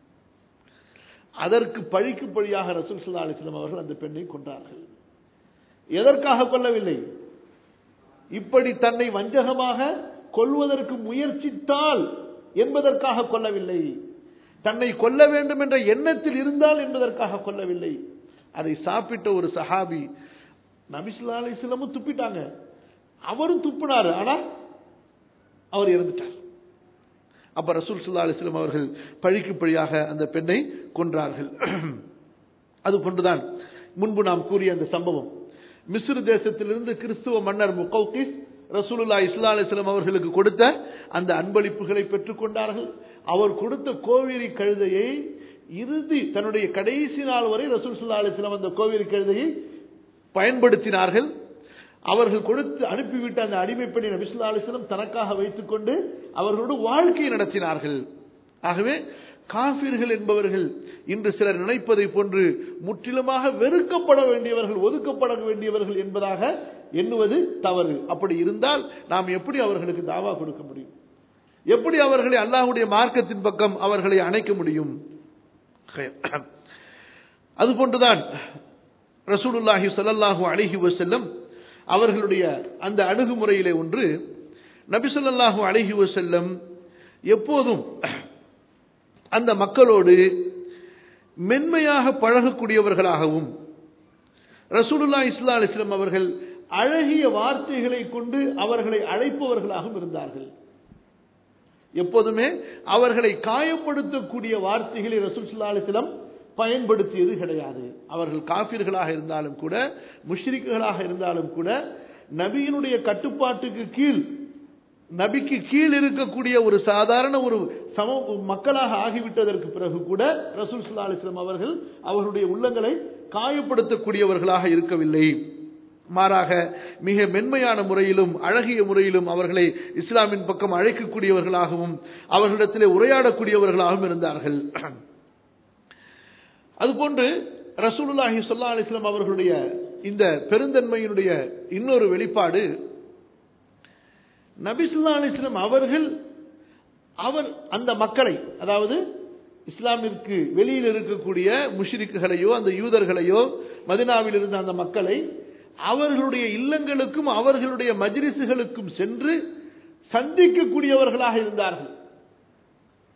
அதற்கு பழிக்கு பழியாக ரசூல் சுல்லா அலிஸ்லாம் அவர்கள் அந்த பெண்ணை கொன்றார்கள் எதற்காக கொல்லவில்லை இப்படி தன்னை வஞ்சகமாக கொல்வதற்கு முயற்சித்தால் என்பதற்காக கொல்லவில்லை தன்னை கொல்ல வேண்டும் என்ற எண்ணத்தில் இருந்தால் என்பதற்காக கொல்லவில்லை அதை சாப்பிட்ட ஒரு சஹாபி நபிசுல்லா அலிஸ்லமும் துப்பிட்டாங்க அவரும் துப்பினாரு ஆனா அவர் இறந்துட்டார் அப்ப ரசூல் சுல்லா அலிஸ்லாம் அவர்கள் பழிக்கு பழியாக அந்த பெண்ணை கொன்றார்கள் அது கொண்டுதான் முன்பு நாம் கூறிய அந்த சம்பவம் மிஸ்ரு தேசத்திலிருந்து கிறிஸ்துவ மன்னர் முகௌகிஸ் ரசூலுல்லா இஸ்லா அலிஸ்லாம் அவர்களுக்கு கொடுத்த அந்த அன்பளிப்புகளை பெற்றுக்கொண்டார்கள் அவர் கொடுத்த கோவேரி கழுதையை இறுதி தன்னுடைய கடைசி நாள் வரை ரசூல் சுல்லா அலிஸ்லாம் அந்த கோவேரி கழுதையை பயன்படுத்தினார்கள் அவர்கள் கொடுத்து அனுப்பிவிட்ட அந்த அடிமைப்பணி நபிசுல்லா அலிஸ்லம் தனக்காக வைத்துக்கொண்டு அவர்களோடு வாழ்க்கை நடத்தினார்கள் ஆகவே காபிர்கள் என்பவர்கள் இன்று சிலர் நினைப்பதை போன்று முற்றிலுமாக வெறுக்கப்பட வேண்டியவர்கள் ஒதுக்கப்பட வேண்டியவர்கள் என்பதாக எண்ணுவது தவறு அப்படி இருந்தால் நாம் எப்படி அவர்களுக்கு தாவா கொடுக்க முடியும் எப்படி அவர்களை அல்லாஹுடைய மார்க்கத்தின் பக்கம் அவர்களை அணைக்க முடியும் அதுபோன்றுதான் ரசூலுல்லாஹி ஸல்லல்லாஹு அலைஹி வஸல்லம் அவர்களுடைய அந்த அணுகுமுறையிலே ஒன்று நபி ஸல்லல்லாஹு அலைஹி வஸல்லம் எப்போதும் அந்த மக்களோடு மென்மையாக பழகக்கூடியவர்களாகவும் ரசூலுல்லா இஸ்லா அலிஸ்லாம் அவர்கள் அழகிய வார்த்தைகளை கொண்டு அவர்களை அழைப்பவர்களாகவும் இருந்தார்கள் எப்போதுமே அவர்களை காயப்படுத்தக்கூடிய வார்த்தைகளை ரசூல் சுல்லா அலிஸ்லாம் பயன்படுத்தியது கிடையாது அவர்கள் காபிர்களாக இருந்தாலும் கூட முஷ்ரிக்குகளாக இருந்தாலும் கூட நபியினுடைய கட்டுப்பாட்டுக்கு கீழ் நபிக்கு கீழ் இருக்கக்கூடிய ஒரு சாதாரண ஒரு சம மக்களாக ஆகிவிட்டதற்கு பிறகு கூட ரசூல் சுல்லா அலிஸ்லாம் அவர்கள் அவர்களுடைய உள்ளங்களை காயப்படுத்தக்கூடியவர்களாக இருக்கவில்லை மாறாக மிக மென்மையான முறையிலும் அழகிய முறையிலும் அவர்களை இஸ்லாமின் பக்கம் அழைக்கக்கூடியவர்களாகவும் அவர்களிடத்திலே உரையாடக்கூடியவர்களாகவும் இருந்தார்கள் அதுபோன்று ரசூலுல்லாஹி சொல்லா அலிஸ்லாம் அவர்களுடைய இந்த பெருந்தன்மையினுடைய இன்னொரு வெளிப்பாடு நபிசுல்லா அலிஸ்லாம் அவர்கள் அவர் அந்த மக்களை அதாவது இஸ்லாமிற்கு வெளியில் இருக்கக்கூடிய முஷ்ரிக்குகளையோ அந்த யூதர்களையோ மதினாவில் இருந்த அந்த மக்களை அவர்களுடைய இல்லங்களுக்கும் அவர்களுடைய மஜ்லிசுகளுக்கும் சென்று சந்திக்கக்கூடியவர்களாக இருந்தார்கள்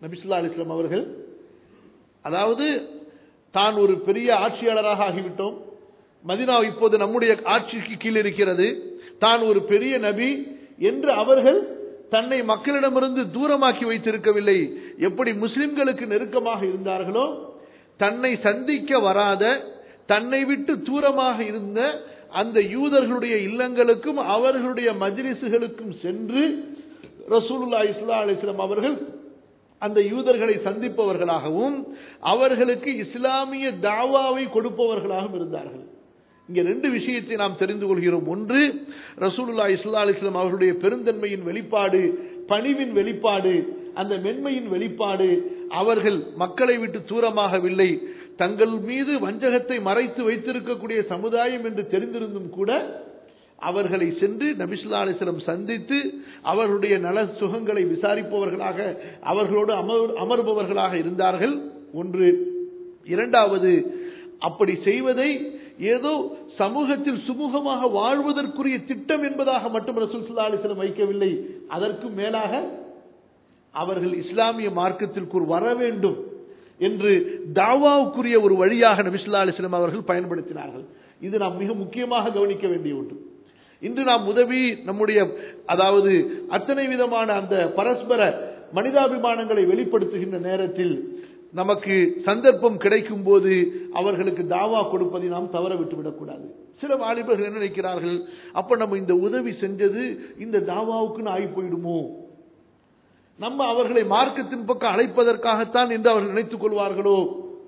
நபிசுல்லா அலிஸ்லாம் அவர்கள் அதாவது தான் ஒரு பெரிய ஆட்சியாளராக ஆகிவிட்டோம் மதினா இப்போது நம்முடைய ஆட்சிக்கு கீழ் இருக்கிறது தான் ஒரு பெரிய நபி என்று அவர்கள் தன்னை மக்களிடமிருந்து தூரமாக்கி வைத்திருக்கவில்லை எப்படி முஸ்லிம்களுக்கு நெருக்கமாக இருந்தார்களோ தன்னை சந்திக்க வராத தன்னை விட்டு தூரமாக இருந்த அந்த யூதர்களுடைய இல்லங்களுக்கும் அவர்களுடைய மஜ்லிசுகளுக்கும் சென்று ரசூலுல்லா இஸ்லா அலிஸ்லாம் அவர்கள் அந்த யூதர்களை சந்திப்பவர்களாகவும் அவர்களுக்கு இஸ்லாமிய தாவாவை கொடுப்பவர்களாகவும் இருந்தார்கள் இங்க ரெண்டு விஷயத்தை நாம் தெரிந்து கொள்கிறோம் ஒன்று ரசூலுல்லா இஸ்லா அலிஸ்லாம் அவர்களுடைய பெருந்தன்மையின் வெளிப்பாடு பணிவின் வெளிப்பாடு அந்த மென்மையின் வெளிப்பாடு அவர்கள் மக்களை விட்டு தூரமாகவில்லை தங்கள் மீது வஞ்சகத்தை மறைத்து வைத்திருக்கக்கூடிய சமுதாயம் என்று தெரிந்திருந்தும் கூட அவர்களை சென்று நபிசுல்லா அலிஸ்லம் சந்தித்து அவர்களுடைய நல சுகங்களை விசாரிப்பவர்களாக அவர்களோடு அமர் அமர்பவர்களாக இருந்தார்கள் ஒன்று இரண்டாவது அப்படி செய்வதை ஏதோ சமூகத்தில் சுமூகமாக வாழ்வதற்குரிய திட்டம் என்பதாக மட்டும் ரசூல் சுல்லா அலிஸ்லம் வைக்கவில்லை அதற்கும் மேலாக அவர்கள் இஸ்லாமிய மார்க்கத்திற்கு வர வேண்டும் என்று தாவாவுக்குரிய ஒரு வழியாக நபிசுல்லா அலிஸ்லாம் அவர்கள் பயன்படுத்தினார்கள் இது நாம் மிக முக்கியமாக கவனிக்க வேண்டிய ஒன்று இன்று நாம் உதவி நம்முடைய அதாவது அத்தனை விதமான அந்த பரஸ்பர மனிதாபிமானங்களை வெளிப்படுத்துகின்ற நேரத்தில் நமக்கு சந்தர்ப்பம் கிடைக்கும் போது அவர்களுக்கு தாவா கொடுப்பதை நாம் தவற விட்டுவிடக்கூடாது சில வாலிபர்கள் என்ன நினைக்கிறார்கள் அப்ப நம்ம இந்த உதவி செஞ்சது இந்த தாவாவுக்குன்னு ஆகி போயிடுமோ நம்ம அவர்களை மார்க்கத்தின் பக்கம் அழைப்பதற்காகத்தான் என்று அவர்கள் நினைத்துக் கொள்வார்களோ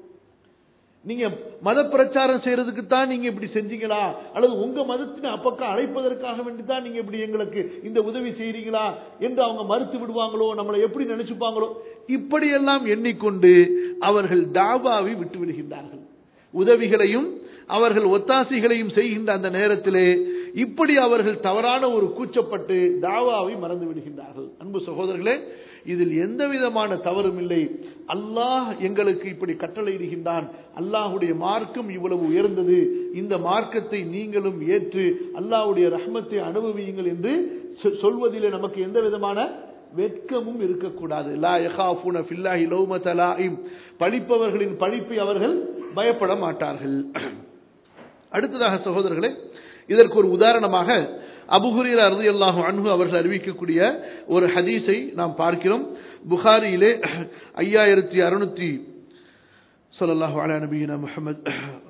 நீங்க மத பிரச்சாரம் செய்யறதுக்கு தான் நீங்க இப்படி செஞ்சீங்களா அல்லது உங்க மதத்தின் அப்பக்கம் அழைப்பதற்காக வேண்டி தான் நீங்க இப்படி எங்களுக்கு இந்த உதவி செய்றீங்களா என்று அவங்க மறுத்து விடுவாங்களோ நம்மளை எப்படி நினைச்சுப்பாங்களோ இப்படியெல்லாம் எண்ணிக்கொண்டு அவர்கள் தாவாவை விட்டு விடுகின்றார்கள் உதவிகளையும் அவர்கள் ஒத்தாசைகளையும் செய்கின்ற அந்த நேரத்திலே இப்படி அவர்கள் தவறான ஒரு கூச்சப்பட்டு தாவாவை மறந்து விடுகின்றார்கள் அன்பு சகோதரர்களே இதில் எந்த விதமான தவறும் இல்லை அல்லாஹ் எங்களுக்கு இப்படி கட்டளையிடுகின்றான் அல்லாஹுடைய மார்க்கம் இவ்வளவு உயர்ந்தது இந்த மார்க்கத்தை நீங்களும் ஏற்று அல்லாஹுடைய ரஹ்மத்தை அனுபவியுங்கள் என்று சொல்வதிலே நமக்கு எந்த விதமான வெட்கமும் இருக்கக்கூடாது லா யகாஃபுன ஃபில்லாஹி லௌமத லாயிம் படிப்பவர்களின் படிப்பை அவர்கள் பயப்பட மாட்டார்கள் அடுத்ததாக சகோதரர்களே இதற்கு ஒரு உதாரணமாக அபுஹுரீர் அருது அல்லாஹு அன்பு அவர்கள் அறிவிக்கக்கூடிய ஒரு ஹதீஸை நாம் பார்க்கிறோம் புகாரியிலே ஐயாயிரத்தி அறுநூத்தி சொல்லல்லாஹு அலா நபீன முகமது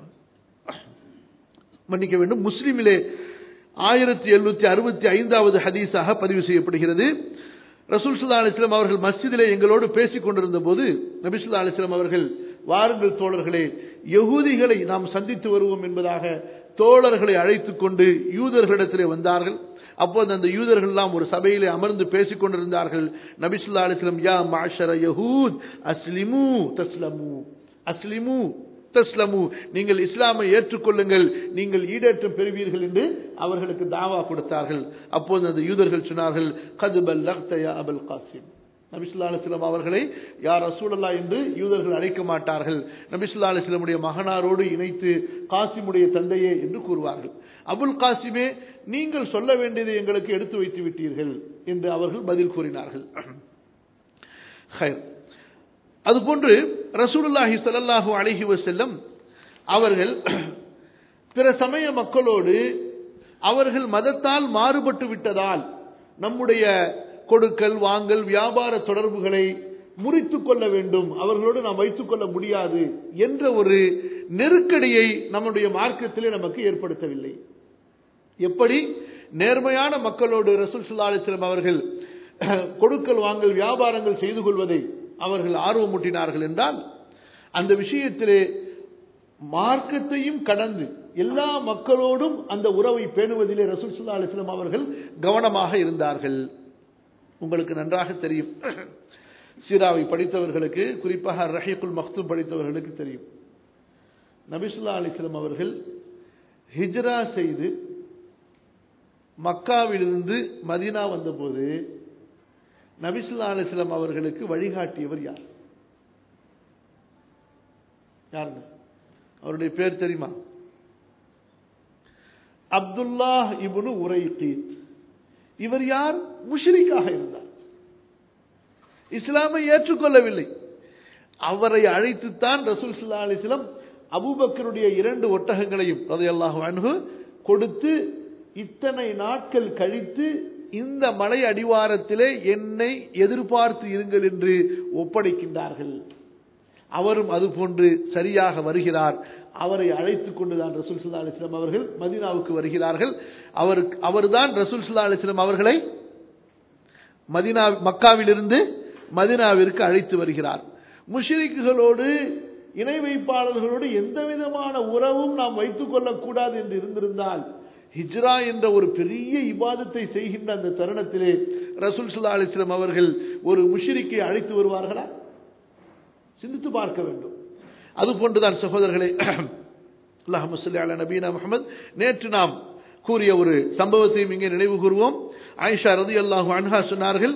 மன்னிக்க வேண்டும் முஸ்லிமிலே ஆயிரத்தி எழுநூத்தி அறுபத்தி ஐந்தாவது ஹதீஸாக பதிவு செய்யப்படுகிறது ரசூல் சுல்லா அலிஸ்லாம் அவர்கள் மஸ்ஜிதிலே எங்களோடு பேசிக் கொண்டிருந்த போது நபிசுல்லா அலிஸ்லாம் அவர்கள் வாருங்கள் தோழர்களே யகூதிகளை நாம் சந்தித்து வருவோம் என்பதாக தோழர்களை அழைத்துக் கொண்டு யூதர்களிடத்திலே வந்தார்கள் அப்போது அந்த யூதர்கள் எல்லாம் ஒரு சபையிலே அமர்ந்து பேசிக் கொண்டிருந்தார்கள் நபிசுல்லா அலிஸ்லம் யா மாஷர யஹூத் அஸ்லிமு தஸ்லமு அஸ்லிமு தஸ்லமு நீங்கள் இஸ்லாமை ஏற்றுக்கொள்ளுங்கள் நீங்கள் ஈடேற்றம் பெறுவீர்கள் என்று அவர்களுக்கு தாவா கொடுத்தார்கள் அப்போது அந்த யூதர்கள் சொன்னார்கள் கதுபல் லக்தயா அபுல் காசிம் நபிசுல்லா அலிஸ்லாம் அவர்களை யார் ரசூலல்லா என்று யூதர்கள் அழைக்க மாட்டார்கள் நபிசுல்லா அலிஸ்லமுடைய மகனாரோடு இணைத்து காசிமுடைய தந்தையே என்று கூறுவார்கள் அபுல் காசிமே நீங்கள் சொல்ல வேண்டியதை எங்களுக்கு எடுத்து வைத்து விட்டீர்கள் என்று அவர்கள் பதில் கூறினார்கள் அதுபோன்று ரசூலுல்லாஹி சல்லாஹூ அலஹி வசல்லம் அவர்கள் பிற சமய மக்களோடு அவர்கள் மதத்தால் மாறுபட்டு விட்டதால் நம்முடைய கொடுக்கல் வாங்கல் வியாபார தொடர்புகளை முறித்து கொள்ள வேண்டும் அவர்களோடு நாம் வைத்துக் கொள்ள முடியாது என்ற ஒரு நெருக்கடியை நம்முடைய மார்க்கத்திலே நமக்கு ஏற்படுத்தவில்லை எப்படி நேர்மையான மக்களோடு ரசூல் சுல்லா அலிஸ்லாம் அவர்கள் கொடுக்கல் வாங்கல் வியாபாரங்கள் செய்து கொள்வதை அவர்கள் ஆர்வமூட்டினார்கள் என்றால் அந்த விஷயத்திலே மார்க்கத்தையும் கடந்து எல்லா மக்களோடும் அந்த உறவை பேணுவதிலே ரசூல் சுல்லா அலிஸ்லாம் அவர்கள் கவனமாக இருந்தார்கள் உங்களுக்கு நன்றாக தெரியும் சீராவை படித்தவர்களுக்கு குறிப்பாக ரஹீக்குல் மக்தூம் படித்தவர்களுக்கு தெரியும் நபிசுல்லா அலிஸ்லாம் அவர்கள் ஹிஜ்ரா செய்து மக்காவிலிருந்து மதீனா வந்தபோது நபிசுல்லா அலிஸ்லாம் அவர்களுக்கு வழிகாட்டியவர் யார் யாருங்க அவருடைய பேர் தெரியுமா அப்துல்லா இபுனு உரை இவர் யார் முஷ்ரிக்காக இருந்தார் இஸ்லாமை ஏற்றுக்கொள்ளவில்லை அவரை அழைத்துத்தான் ரசூல் சுல்லா அலிஸ்லம் அபூபக்கருடைய இரண்டு ஒட்டகங்களையும் ரதையல்லாஹு அன்ஹு கொடுத்து இத்தனை நாட்கள் கழித்து இந்த மலை அடிவாரத்திலே என்னை எதிர்பார்த்து இருங்கள் என்று ஒப்படைக்கின்றார்கள் அவரும் அது போன்று சரியாக வருகிறார் அவரை அழைத்துக் கொண்டுதான் ரசூல் சுல்லா அலிஸ்லாம் அவர்கள் மதீனாவுக்கு வருகிறார்கள் அவருக்கு அவர்தான் ரசூல் சுல்லா அலிஸ்லாம் அவர்களை மதினா மக்காவிலிருந்து மதினாவிற்கு அழைத்து வருகிறார் முஷிரிக்குகளோடு இணை வைப்பாளர்களோடு எந்த விதமான உறவும் நாம் வைத்துக் கொள்ளக்கூடாது என்று இருந்திருந்தால் ஹிஜ்ரா என்ற ஒரு பெரிய இபாதத்தை செய்கின்ற அந்த தருணத்திலே ரசூல் சுல்லா அலிஸ்லாம் அவர்கள் ஒரு முஷிரிக்கை அழைத்து வருவார்களா சிந்தித்து பார்க்க வேண்டும் அது போன்றுதான் சகோதரர்களே அல்லாஹ் அலா நபீனா முகமது நேற்று நாம் கூறிய ஒரு சம்பவத்தையும் இங்கே நினைவு கூறுவோம் ஆயிஷா ரதி அல்லாஹு அன்ஹா சொன்னார்கள்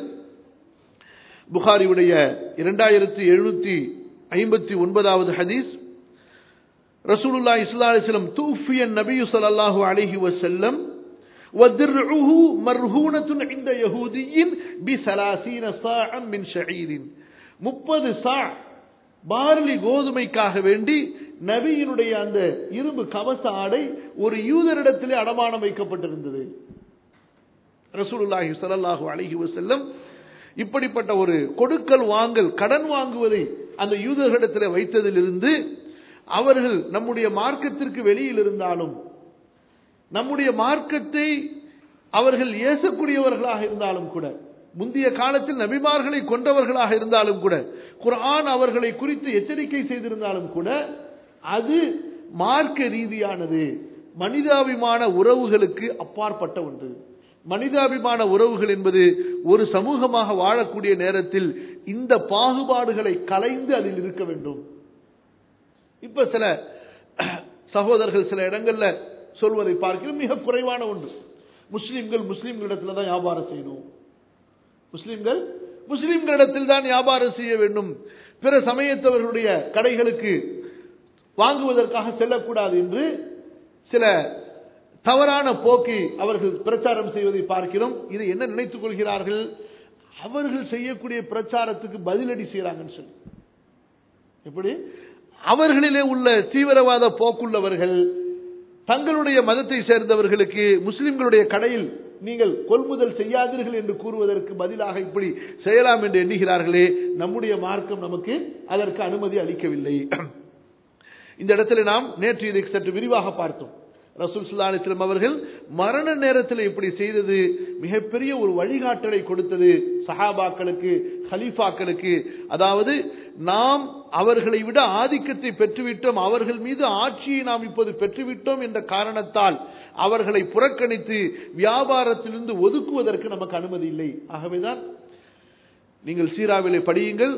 புகாரியுடைய இரண்டாயிரத்தி எழுநூத்தி ஐம்பத்தி ஒன்பதாவது ஹதீஸ் ரசூலுல்லா இஸ்லா அலிஸ்லம் தூஃபியன் நபியு ஸல்லல்லாஹு அலைஹி வஸல்லம் وَدِرْعُهُ مَرْهُونَةٌ عِنْدَ يَهُودِيٍّ بِثَلَاثِينَ صَاعًا مِنْ شَعِيرٍ முப்பது சா பார்லி கோதுமைக்காக வேண்டி நபியினுடைய அந்த இரும்பு கவச ஆடை ஒரு யூதரிடத்திலே அடமானம் வைக்கப்பட்டிருந்தது ரசூலுல்லாஹி ஸல்லல்லாஹு அலைஹி வஸல்லம் இப்படிப்பட்ட ஒரு கொடுக்கல் வாங்கல் கடன் வாங்குவதை அந்த யூதர்களிடத்தில் வைத்ததிலிருந்து அவர்கள் நம்முடைய மார்க்கத்திற்கு வெளியில் இருந்தாலும் நம்முடைய மார்க்கத்தை அவர்கள் ஏசக்கூடியவர்களாக இருந்தாலும் கூட முந்தைய காலத்தில் நபிமார்களை கொண்டவர்களாக இருந்தாலும் கூட குர்ஆன் அவர்களை குறித்து எச்சரிக்கை செய்திருந்தாலும் கூட அது மார்க்க ரீதியானது மனிதாபிமான உறவுகளுக்கு அப்பாற்பட்ட ஒன்று மனிதாபிமான உறவுகள் என்பது ஒரு சமூகமாக வாழக்கூடிய நேரத்தில் இந்த பாகுபாடுகளை கலைந்து அதில் இருக்க வேண்டும் இப்ப சில சகோதரர்கள் சில இடங்கள்ல சொல்வதை பார்க்கிறோம் மிக குறைவான ஒன்று முஸ்லிம்கள் முஸ்லிம்களிடத்துல தான் வியாபாரம் செய்யணும் முஸ்லிம்கள் முஸ்லிம்களிடத்தில் தான் வியாபாரம் செய்ய வேண்டும் பிற சமயத்தவர்களுடைய கடைகளுக்கு வாங்குவதற்காக செல்லக்கூடாது என்று சில தவறான போக்கை அவர்கள் பிரச்சாரம் செய்வதை பார்க்கிறோம் இதை என்ன நினைத்துக் கொள்கிறார்கள் அவர்கள் செய்யக்கூடிய பிரச்சாரத்துக்கு பதிலடி செய்யறாங்கன்னு சொல்லி எப்படி அவர்களிலே உள்ள தீவிரவாத போக்குள்ளவர்கள் தங்களுடைய மதத்தை சேர்ந்தவர்களுக்கு முஸ்லிம்களுடைய கடையில் நீங்கள் கொள்முதல் செய்யாதீர்கள் என்று கூறுவதற்கு பதிலாக இப்படி செய்யலாம் என்று எண்ணுகிறார்களே நம்முடைய மார்க்கம் நமக்கு அதற்கு அனுமதி அளிக்கவில்லை இந்த இடத்துல நாம் நேற்று இதை சற்று விரிவாக பார்த்தோம் ரசூல் சுல்லா அலிஸ்லம் அவர்கள் மரண நேரத்தில் இப்படி செய்தது மிகப்பெரிய ஒரு வழிகாட்டலை கொடுத்தது சஹாபாக்களுக்கு ஹலீஃபாக்களுக்கு அதாவது நாம் அவர்களை விட ஆதிக்கத்தை பெற்றுவிட்டோம் அவர்கள் மீது ஆட்சியை நாம் இப்போது பெற்றுவிட்டோம் என்ற காரணத்தால் அவர்களை புறக்கணித்து வியாபாரத்திலிருந்து ஒதுக்குவதற்கு நமக்கு அனுமதி இல்லை ஆகவேதான் நீங்கள் சீராவிலை படியுங்கள்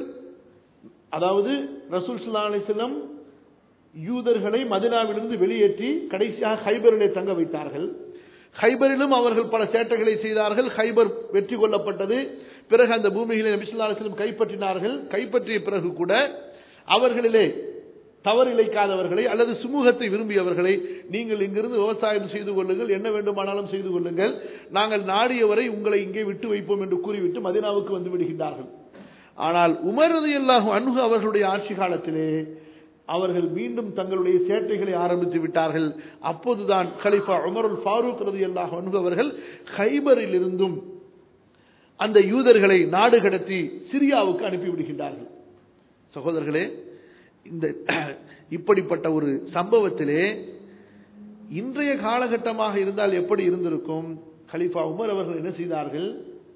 அதாவது ரசூல் சுல்லா அலிஸ்லம் யூதர்களை மதினாவிலிருந்து வெளியேற்றி கடைசியாக ஹைபரிலே தங்க வைத்தார்கள் ஹைபரிலும் அவர்கள் பல சேட்டைகளை செய்தார்கள் ஹைபர் வெற்றி கொள்ளப்பட்டது பிறகு அந்த பூமிகளை நபிசுல்லாஸ்லம் கைப்பற்றினார்கள் கைப்பற்றிய பிறகு கூட அவர்களிலே தவறு இழைக்காதவர்களை அல்லது சுமூகத்தை விரும்பியவர்களை நீங்கள் இங்கிருந்து விவசாயம் செய்து கொள்ளுங்கள் என்ன வேண்டுமானாலும் செய்து கொள்ளுங்கள் நாங்கள் நாடியவரை உங்களை இங்கே விட்டு வைப்போம் என்று கூறிவிட்டு மதினாவுக்கு வந்து விடுகின்றார்கள் ஆனால் உமரது எல்லாகும் அன்பு அவர்களுடைய ஆட்சி காலத்திலே அவர்கள் மீண்டும் தங்களுடைய சேட்டைகளை ஆரம்பித்து விட்டார்கள் அப்போதுதான் கலிஃபா உமருல் ஃபாரூக் ரதி அல்லாஹ் அன்பு அவர்கள் ஹைபரில் இருந்தும் அந்த யூதர்களை நாடு கடத்தி சிரியாவுக்கு அனுப்பிவிடுகின்றார்கள் சகோதரர்களே இந்த இப்படிப்பட்ட ஒரு சம்பவத்திலே இன்றைய காலகட்டமாக இருந்தால் எப்படி இருந்திருக்கும் கலிஃபா உமர் அவர்கள் என்ன செய்தார்கள்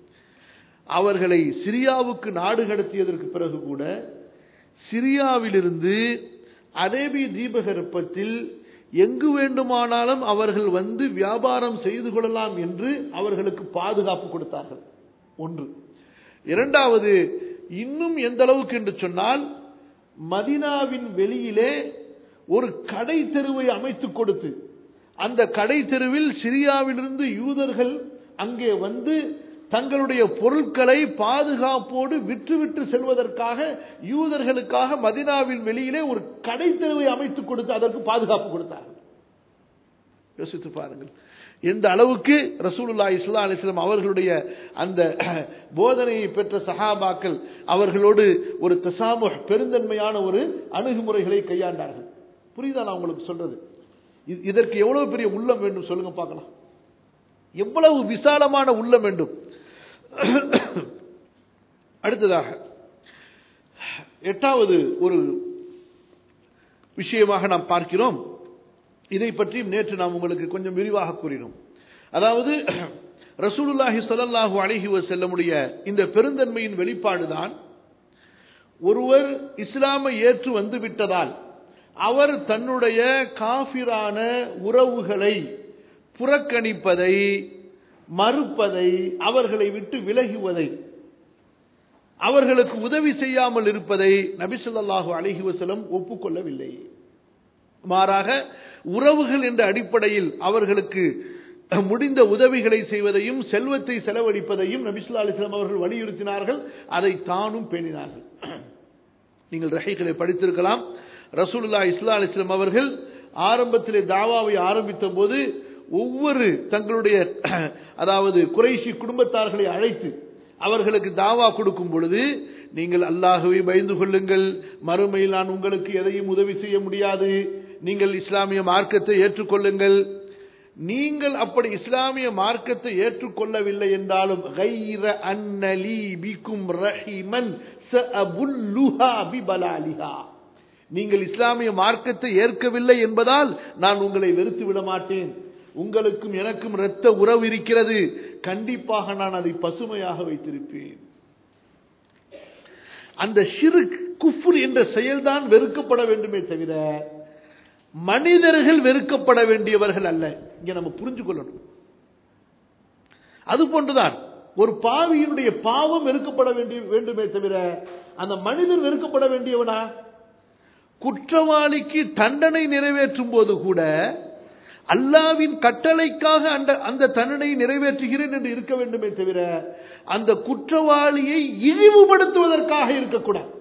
அவர்களை சிரியாவுக்கு நாடு கடத்தியதற்கு பிறகு கூட சிரியாவிலிருந்து அரேபிய தீபகற்பத்தில் எங்கு வேண்டுமானாலும் அவர்கள் வந்து வியாபாரம் செய்து கொள்ளலாம் என்று அவர்களுக்கு பாதுகாப்பு கொடுத்தார்கள் ஒன்று இரண்டாவது இன்னும் எந்த அளவுக்கு என்று சொன்னால் மதினாவின் வெளியிலே ஒரு கடை தெருவை அமைத்துக் கொடுத்து அந்த கடை தெருவில் சிரியாவிலிருந்து யூதர்கள் அங்கே வந்து தங்களுடைய பொருட்களை பாதுகாப்போடு விற்றுவிட்டு செல்வதற்காக யூதர்களுக்காக மதினாவின் வெளியிலே ஒரு கடை தெருவை அமைத்துக் கொடுத்து அதற்கு பாதுகாப்பு கொடுத்தார்கள் யோசித்து பாருங்கள் எந்த அளவுக்கு ரசூலுல்லா இஸ்லா அலிஸ்லாம் அவர்களுடைய அந்த போதனையை பெற்ற சஹாபாக்கள் அவர்களோடு ஒரு தசாமு பெருந்தன்மையான ஒரு அணுகுமுறைகளை கையாண்டார்கள் புரியுதா நான் உங்களுக்கு சொல்றது இ- இதற்கு எவ்வளவு பெரிய உள்ளம் வேண்டும் சொல்லுங்க பார்க்கலாம் எவ்வளவு விசாலமான உள்ளம் வேண்டும் அடுத்ததாக எட்டாவது ஒரு விஷயமாக நாம் பார்க்கிறோம் இதை பற்றியும் நேற்று நாம் உங்களுக்கு கொஞ்சம் விரிவாக கூறினோம் அதாவது ரசூலுல்லாஹி ஸல்லல்லாஹு அலைஹி வஸல்லமுடைய இந்த பெருந்தன்மையின் வெளிப்பாடுதான் ஒருவர் இஸ்லாமை ஏற்று வந்து விட்டதால் அவர் தன்னுடைய காஃபிரான உறவுகளை புறக்கணிப்பதை மறுப்பதை அவர்களை விட்டு விலகுவதை அவர்களுக்கு உதவி செய்யாமல் இருப்பதை நபிசல்லாஹு அலைஹி வஸல்லம் ஒப்புக்கொள்ளவில்லை மாறாக உறவுகள் என்ற அடிப்படையில் அவர்களுக்கு முடிந்த உதவிகளை செய்வதையும் செல்வத்தை செலவழிப்பதையும் நபிசுல்லா அலிஸ்லாம் அவர்கள் வலியுறுத்தினார்கள் அதை தானும் பேணினார்கள் நீங்கள் ரஹீகளை படித்திருக்கலாம் ரசூலுல்லா இஸ்லா அலிஸ்லாம் அவர்கள் ஆரம்பத்திலே தாவாவை ஆரம்பித்த போது ஒவ்வொரு தங்களுடைய அதாவது குறைஷி குடும்பத்தார்களை அழைத்து அவர்களுக்கு தாவா கொடுக்கும் பொழுது நீங்கள் அல்லாஹுவை பயந்து கொள்ளுங்கள் மறுமையில் நான் உங்களுக்கு எதையும் உதவி செய்ய முடியாது நீங்கள் இஸ்லாமிய மார்க்கத்தை ஏற்றுக்கொள்ளுங்கள் நீங்கள் அப்படி இஸ்லாமிய மார்க்கத்தை ஏற்றுக்கொள்ளவில்லை என்றாலும் கைர அன்னலி பிக்கும் ரஹிமன் சஅபுல்லுஹா பிபலாலிஹா நீங்கள் இஸ்லாமிய மார்க்கத்தை ஏற்கவில்லை என்பதால் நான் உங்களை வெறுத்து விட மாட்டேன் உங்களுக்கும் எனக்கும் இரத்த உறவு இருக்கிறது கண்டிப்பாக நான் அதை பசுமையாக வைத்திருப்பேன் அந்த சிறு குஃபுர் என்ற செயல்தான் வெறுக்கப்பட வேண்டுமே தவிர மனிதர்கள் வெறுக்கப்பட வேண்டியவர்கள் அல்ல இங்க நம்ம புரிஞ்சு கொள்ளணும் அது போன்றுதான் ஒரு பாவியினுடைய பாவம் வெறுக்கப்பட வேண்டிய வேண்டுமே தவிர அந்த மனிதன் வெறுக்கப்பட வேண்டியவனா குற்றவாளிக்கு தண்டனை நிறைவேற்றும் போது கூட அல்லாவின் கட்டளைக்காக அந்த அந்த தண்டனையை நிறைவேற்றுகிறேன் என்று இருக்க வேண்டுமே தவிர அந்த குற்றவாளியை இழிவுபடுத்துவதற்காக இருக்கக்கூடாது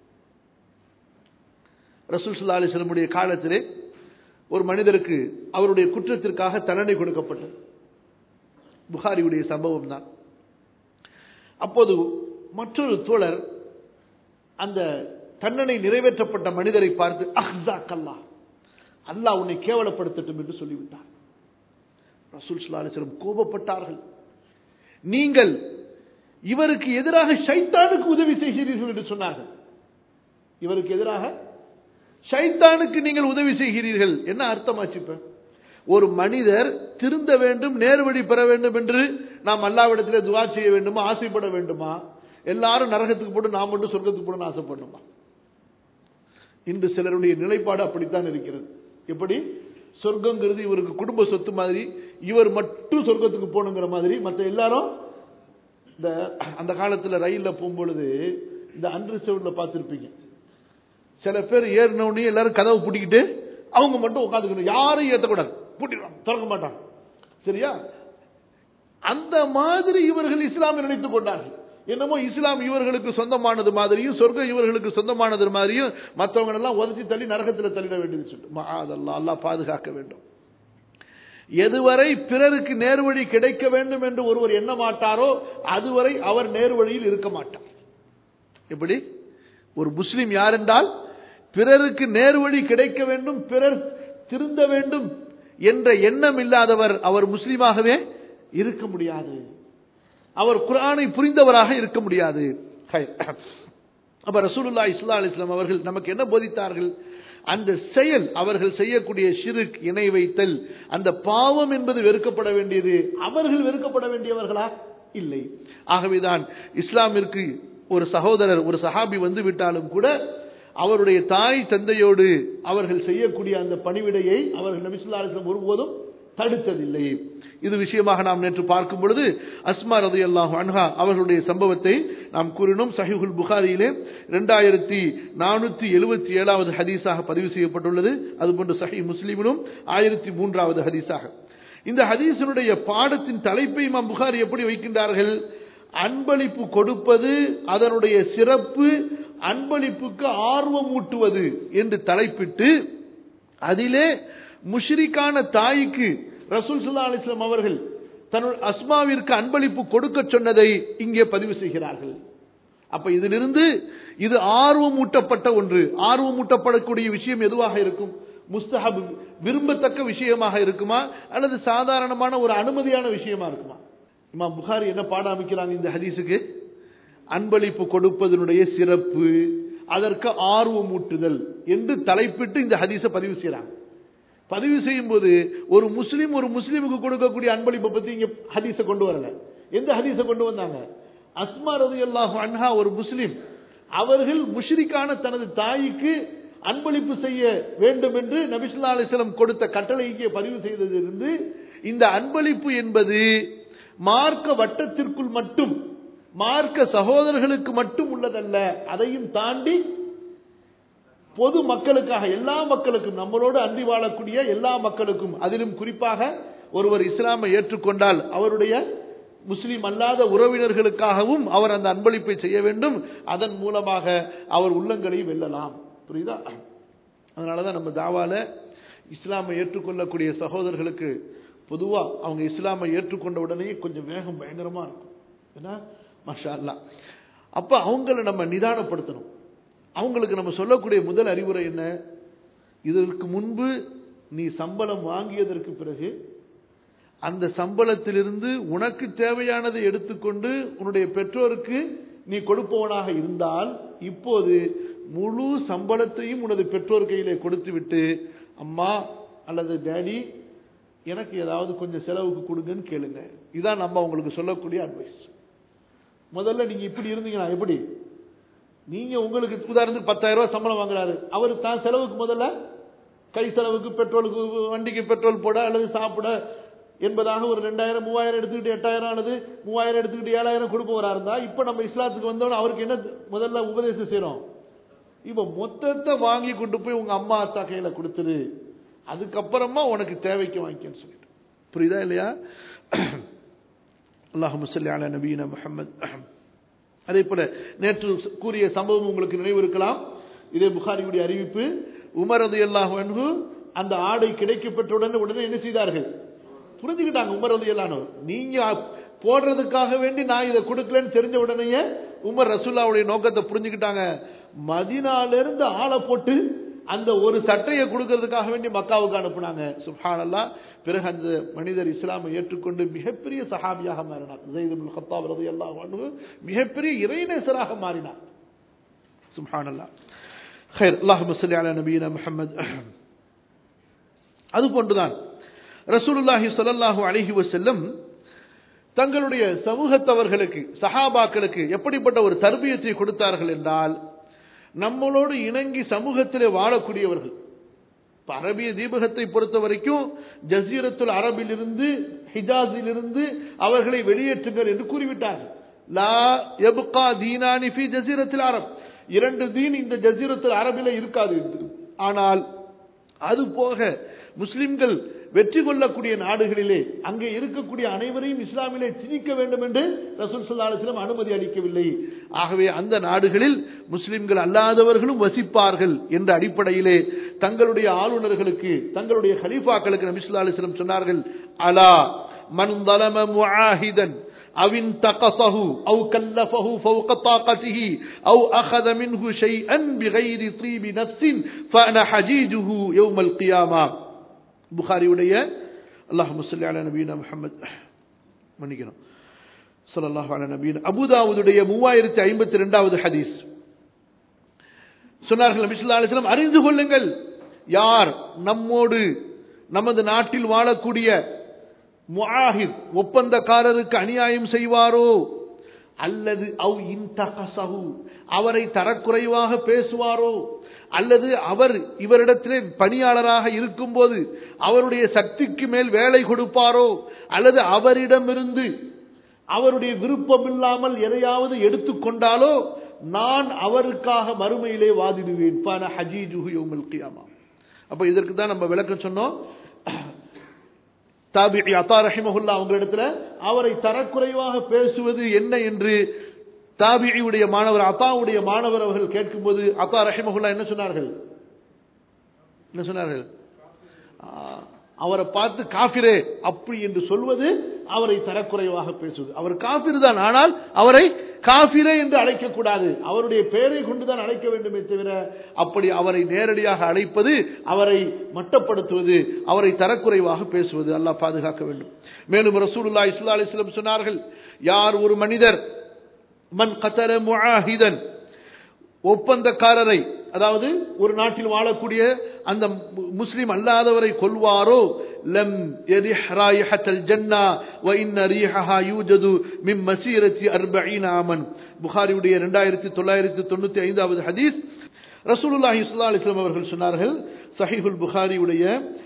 ரசூல் சுல்லா அலிஸ்லமுடைய காலத்திலே ஒரு மனிதருக்கு அவருடைய குற்றத்திற்காக தண்டனை கொடுக்கப்பட்டது புகாரியுடைய சம்பவம் தான் அப்போது மற்றொரு தோழர் அந்த தண்டனை நிறைவேற்றப்பட்ட மனிதரை பார்த்து அஹ்ஸா கல்லா அல்லாஹ் உன்னை கேவலப்படுத்தட்டும் என்று சொல்லிவிட்டார் ரசூல் ஸல்லல்லாஹு அலைஹி வஸல்லம் கோபப்பட்டார்கள் நீங்கள் இவருக்கு எதிராக ஷைத்தானுக்கு உதவி செய்கிறீர்கள் என்று சொன்னார்கள் இவருக்கு எதிராக ஷைத்தானுக்கு நீங்கள் உதவி செய்கிறீர்கள் என்ன அர்த்தமாச்சு இப்ப ஒரு மனிதர் திருந்த வேண்டும் நேர்வழி பெற வேண்டும் என்று நாம் அல்லாவிடத்திலே துவா செய்ய வேண்டுமா ஆசைப்பட வேண்டுமா எல்லாரும் நரகத்துக்கு போட்டு நாம் மட்டும் சொர்க்கத்துக்கு போடணும் ஆசைப்படணுமா இன்று சிலருடைய நிலைப்பாடு அப்படித்தான் இருக்கிறது எப்படி சொர்க்கங்கிறது இவருக்கு குடும்ப சொத்து மாதிரி இவர் மட்டும் சொர்க்கத்துக்கு போகணுங்கிற மாதிரி மற்ற எல்லாரும் இந்த அந்த காலத்துல ரயில்ல போகும்பொழுது இந்த அன்ரிசர்வ்ல பார்த்துருப்பீங்க சில பேர் ஏறினவுடனே எல்லாரும் கதவை பூட்டிக்கிட்டு அவங்க மட்டும் உட்காந்துக்கணும் யாரையும் ஏற்றக்கூடாது பூட்டிடுவாங்க திறக்க மாட்டாங்க சரியா அந்த மாதிரி இவர்கள் இஸ்லாமை நினைத்துக் கொண்டார்கள் என்னமோ இஸ்லாம் இவர்களுக்கு சொந்தமானது மாதிரியும் சொர்க்கம் இவர்களுக்கு சொந்தமானது மாதிரியும் மற்றவங்க எல்லாம் உதச்சி தள்ளி நரகத்தில் தள்ளிட வேண்டியது சொல்லிட்டு அதெல்லாம் அல்லாஹ் பாதுகாக்க வேண்டும் எதுவரை பிறருக்கு நேர்வழி கிடைக்க வேண்டும் என்று ஒருவர் எண்ண மாட்டாரோ அதுவரை அவர் நேர்வழியில் இருக்க மாட்டார் எப்படி ஒரு முஸ்லிம் யார் என்றால் பிறருக்கு நேர்வழி கிடைக்க வேண்டும் பிறர் திருந்த வேண்டும் என்ற எண்ணம் இல்லாதவர் அவர் முஸ்லீமாகவே இருக்க முடியாது அவர் குரானை புரிந்தவராக இருக்க முடியாது ஹை. அப்ப ரசூலுல்லா இஸ்லா அலிஸ்லாம் அவர்கள் நமக்கு என்ன போதித்தார்கள் அந்த செயல் அவர்கள் செய்யக்கூடிய ஷிருக் இணை வைத்தல் அந்த பாவம் என்பது வெறுக்கப்பட வேண்டியது அவர்கள் வெறுக்கப்பட வேண்டியவர்களா இல்லை ஆகவேதான் இஸ்லாமிற்கு ஒரு சகோதரர் ஒரு சஹாபி வந்து விட்டாலும் கூட அவருடைய தாய் தந்தையோடு அவர்கள் செய்யக்கூடிய அந்த பணிவிடையை அவர்கள் நபிசுல்லா அலிஸ்லாம் ஒருபோதும் தடுத்ததில்லை இது விஷயமாக நாம் நேற்று பார்க்கும் பொழுது அஸ்மா ரதி அல்லாஹு அன்ஹா அவர்களுடைய சம்பவத்தை நாம் கூறினோம் சஹிஹுல் புகாரியிலே இரண்டாயிரத்தி நானூத்தி எழுபத்தி ஏழாவது ஹதீஸாக பதிவு செய்யப்பட்டுள்ளது அதுபோன்று சஹி முஸ்லிமிலும் ஆயிரத்தி மூன்றாவது ஹதீஸாக இந்த ஹதீஸினுடைய பாடத்தின் தலைப்பை இமாம் புகாரி எப்படி வைக்கின்றார்கள் அன்பளிப்பு கொடுப்பது அதனுடைய சிறப்பு அன்பளிப்புக்கு ஆர்வம் ஊட்டுவது என்று தலைப்பிட்டு அதிலே முஷ்ரிக்கான தாய்க்கு ரசூல் சுல்லா அலிஸ்லாம் அவர்கள் தன்னுடைய அஸ்மாவிற்கு அன்பளிப்பு கொடுக்க சொன்னதை இங்கே பதிவு செய்கிறார்கள் அப்ப இதிலிருந்து இது ஆர்வமூட்டப்பட்ட ஒன்று ஆர்வமூட்டப்படக்கூடிய விஷயம் எதுவாக இருக்கும் முஸ்தஹப் விரும்பத்தக்க விஷயமாக இருக்குமா அல்லது சாதாரணமான ஒரு அனுமதியான விஷயமா இருக்குமா இமா புகாரி என்ன பாடம் அமைக்கிறாங்க இந்த ஹதீஸுக்கு அன்பளிப்பு கொடுப்பதனுடைய சிறப்பு அதற்கு ஆர்வமூட்டுதல் என்று தலைப்பிட்டு இந்த ஹதீஸை பதிவு செய்யறாங்க பதிவு செய்யும் போது ஒரு முஸ்லீம் ஒரு முஸ்லீமுக்கு கொடுக்கக்கூடிய அன்பளிப்பை பத்தி இங்க ஹதீஸை கொண்டு வரல எந்த ஹதீஸை கொண்டு வந்தாங்க அஸ்மா ரதி அல்லாஹு அன்ஹா ஒரு முஸ்லீம் அவர்கள் முஷ்ரிக்கான தனது தாய்க்கு அன்பளிப்பு செய்ய வேண்டும் என்று நபிசுல்லா அலிஸ்லம் கொடுத்த கட்டளைக்கு பதிவு செய்ததிலிருந்து இந்த அன்பளிப்பு என்பது மார்க்க வட்டத்திற்குள் மட்டும் மார்க்க சகோதரர்களுக்கு மட்டும் உள்ளதல்ல அதையும் தாண்டி பொது மக்களுக்காக எல்லா மக்களுக்கும் நம்மளோடு அன்றி வாழக்கூடிய எல்லா மக்களுக்கும் அதிலும் குறிப்பாக ஒருவர் இஸ்லாமை ஏற்றுக்கொண்டால் அவருடைய முஸ்லிம் அல்லாத உறவினர்களுக்காகவும் அவர் அந்த அன்பளிப்பை செய்ய வேண்டும் அதன் மூலமாக அவர் உள்ளங்களை வெல்லலாம் புரியுதா அதனாலதான் நம்ம தாவால இஸ்லாமை ஏற்றுக்கொள்ளக்கூடிய சகோதரர்களுக்கு பொதுவா அவங்க இஸ்லாமை ஏற்றுக்கொண்ட உடனே கொஞ்சம் வேகம் பயங்கரமா இருக்கும் ஏன்னா மஷா அல்லா அப்ப அவங்கள நம்ம நிதானப்படுத்தணும் அவங்களுக்கு நம்ம சொல்லக்கூடிய முதல் அறிவுரை என்ன இதற்கு முன்பு நீ சம்பளம் வாங்கியதற்கு பிறகு அந்த சம்பளத்திலிருந்து உனக்கு தேவையானதை எடுத்துக்கொண்டு உன்னுடைய பெற்றோருக்கு நீ கொடுப்பவனாக இருந்தால் இப்போது முழு சம்பளத்தையும் உனது பெற்றோர் கையிலே கொடுத்து விட்டு அம்மா அல்லது டேடி எனக்கு ஏதாவது கொஞ்சம் செலவுக்கு கொடுங்கன்னு கேளுங்க இதான் நம்ம உங்களுக்கு சொல்லக்கூடிய அட்வைஸ் முதல்ல நீங்க இப்படி இருந்தீங்கன்னா எப்படி நீங்க உங்களுக்கு உதாரணத்துக்கு பத்தாயிரம் ரூபாய் சம்பளம் வாங்குறாரு அவர் தான் செலவுக்கு முதல்ல கை செலவுக்கு பெட்ரோலுக்கு வண்டிக்கு பெட்ரோல் போட அல்லது சாப்பிட என்பதாக ஒரு ரெண்டாயிரம் மூவாயிரம் எடுத்துக்கிட்டு எட்டாயிரம் ஆனது மூவாயிரம் எடுத்துக்கிட்டு ஏழாயிரம் கொடுப்பவரா இருந்தா இப்ப நம்ம இஸ்லாத்துக்கு வந்தோம் அவருக்கு என்ன முதல்ல உபதேசம் செய்யறோம் இப்ப மொத்தத்தை வாங்கி கொண்டு போய் உங்க அம்மா அத்தா கையில கொடுத்துரு அதுக்கப்புறமா உனக்கு தேவைக்கு வாங்கிக்கன்னு சொல்லிட்டு புரியுதா இல்லையா அல்லாஹ் முசல்லி அலா நபீன முஹம்மது அதே போல நேற்று கூறிய சம்பவம் உங்களுக்கு நினைவு இருக்கலாம் இதே புகாரியுடைய அறிவிப்பு உமர் அது அல்லாஹ் அந்த ஆடை கிடைக்கப்பெற்றவுடனே உடனே என்ன செய்தார்கள் புரிஞ்சுக்கிட்டாங்க உமர் வந்து எல்லானோ நீங்க போடுறதுக்காக வேண்டி நான் இதை கொடுக்கலன்னு தெரிஞ்ச உடனே உமர் ரசூல்லாவுடைய நோக்கத்தை புரிஞ்சுக்கிட்டாங்க மதினால இருந்து ஆளை போட்டு அந்த ஒரு சட்டையை கொடுக்கறதுக்காக வேண்டி மக்காவுக்கு அனுப்புனாங்க சுப்ஹானல்லா பிறகு அந்த மனிதர் இஸ்லாமை ஏற்றுக்கொண்டு மிகப்பெரிய சஹாபியாக மாறினார் ஜெயிதுல் ஹத்தாப் ரலியல்லாஹு அன்ஹு மிகப்பெரிய இறைநேசராக மாறினார் சுப்ஹானல்லா خير اللهم صل على نبينا محمد அது போன்றுதான் ரசூலுல்லாஹி ஸல்லல்லாஹு அலைஹி வஸல்லம் தங்களுடைய சமூகத்தவர்களுக்கு சஹாபாக்களுக்கு எப்படிப்பட்ட ஒரு தர்பியத்தை கொடுத்தார்கள் என்றால் நம்மளோடு இணங்கி சமூகத்திலே வாழக்கூடியவர்கள் அரபிய தீபகத்தை பொறுத்த வரைக்கும் ஜசீரத்துல் அரபிலிருந்து ஹிஜாஸிலிருந்து அவர்களை வெளியேற்றுங்கள் என்று கூறிவிட்டார்கள் லா எபுகா தீனானி ஃபி ஜசீரத்தில் அரப் இரண்டு தீன் இந்த ஜசீரத்தில் அரபில இருக்காது என்று ஆனால் அது போக முஸ்லிம்கள் வெற்றி கொள்ளக்கூடிய நாடுகளிலே அங்கே இருக்கக்கூடிய அனைவரையும் இஸ்லாமிலே திணிக்க வேண்டும் என்று ரசூல் சல்லா அலிஸ்லாம் அனுமதி அளிக்கவில்லை ஆகவே அந்த நாடுகளில் முஸ்லிம்கள் அல்லாதவர்களும் வசிப்பார்கள் என்ற அடிப்படையிலே தங்களுடைய ஆளுநர்களுக்கு தங்களுடைய ஹலீஃபாக்களுக்கு நபி சொல்லா அலிஸ்லம் சொன்னார்கள் அலா மன் தலம முஆஹிதன் أو انتقصه أو كلفه فوق طاقته أو أخذ منه شيئا بغير طيب نفس فأنا حجيجه يوم القيامة புகாரியுடைய அல்லாஹ் முசல்லி அல நபீன முஹம்மது மன்னிக்கணும் சொல்லல்லாஹ் அல நபீன் அபுதாவுடைய மூவாயிரத்தி ஐம்பத்தி ரெண்டாவது ஹதீஸ் சொன்னார்கள் நபிசுல்லா அலிஸ்லாம் அறிந்து கொள்ளுங்கள் யார் நம்மோடு நமது நாட்டில் வாழக்கூடிய முஆஹித் ஒப்பந்தக்காரருக்கு அநியாயம் செய்வாரோ அல்லது அவ் இன்தகசஹு அவரை தரக்குறைவாக பேசுவாரோ அல்லது அவர் இவரிடத்திலே பணியாளராக இருக்கும்போது அவருடைய சக்திக்கு மேல் வேலை கொடுப்பாரோ அல்லது அவரிடமிருந்து அவருடைய விருப்பம் இல்லாமல் எதையாவது எடுத்துக்கொண்டாலோ நான் அவருக்காக மறுமையிலே வாதிடுவேன் பான ஹஜீஜுஹு யௌமல் கியாமா அப்ப இதற்கு தான் நம்ம விளக்கம் சொன்னோம் தாபிகி அத்தா ரஹிமஹுல்லா அவங்களிடத்துல அவரை தரக்குறைவாக பேசுவது என்ன என்று தாபியுடைய மாணவர் அத்தாவுடைய மாணவர் அவர்கள் கேட்கும்போது அத்தா ரஹிமஹுல்லா என்ன சொன்னார்கள் என்ன சொன்னார்கள் அவரை பார்த்து காபிரே அப்படி என்று சொல்வது அவரை தரக்குறைவாக பேசுவது அவர் காபிர் தான் ஆனால் அவரை காபிரே என்று அழைக்கக்கூடாது அவருடைய பெயரை கொண்டுதான் அழைக்க வேண்டுமே தவிர அப்படி அவரை நேரடியாக அழைப்பது அவரை மட்டப்படுத்துவது அவரை தரக்குறைவாக பேசுவது அல்லாஹ் பாதுகாக்க வேண்டும் மேலும் ரசூலுல்லா இஸ்லா அலிஸ்லம் சொன்னார்கள் யார் ஒரு மனிதர் மன் கத்தர முஆஹிதன் ஒப்பந்தக்காரரை அதாவது ஒரு நாட்டில் வாழக்கூடிய அந்த முஸ்லிம் அல்லாதவரை கொல்வாரோ லம் يرح رائحة الجنة وإن ريحها يوجد من مسيرة أربعين عاما புகாரியுடைய 2995வது ஹதீஸ் ரசூலுல்லாஹி ஸல்லல்லாஹு அலைஹி வஸல்லம் அவர்கள் சொன்னார்கள் சஹீஹுல் புகாரியுடைய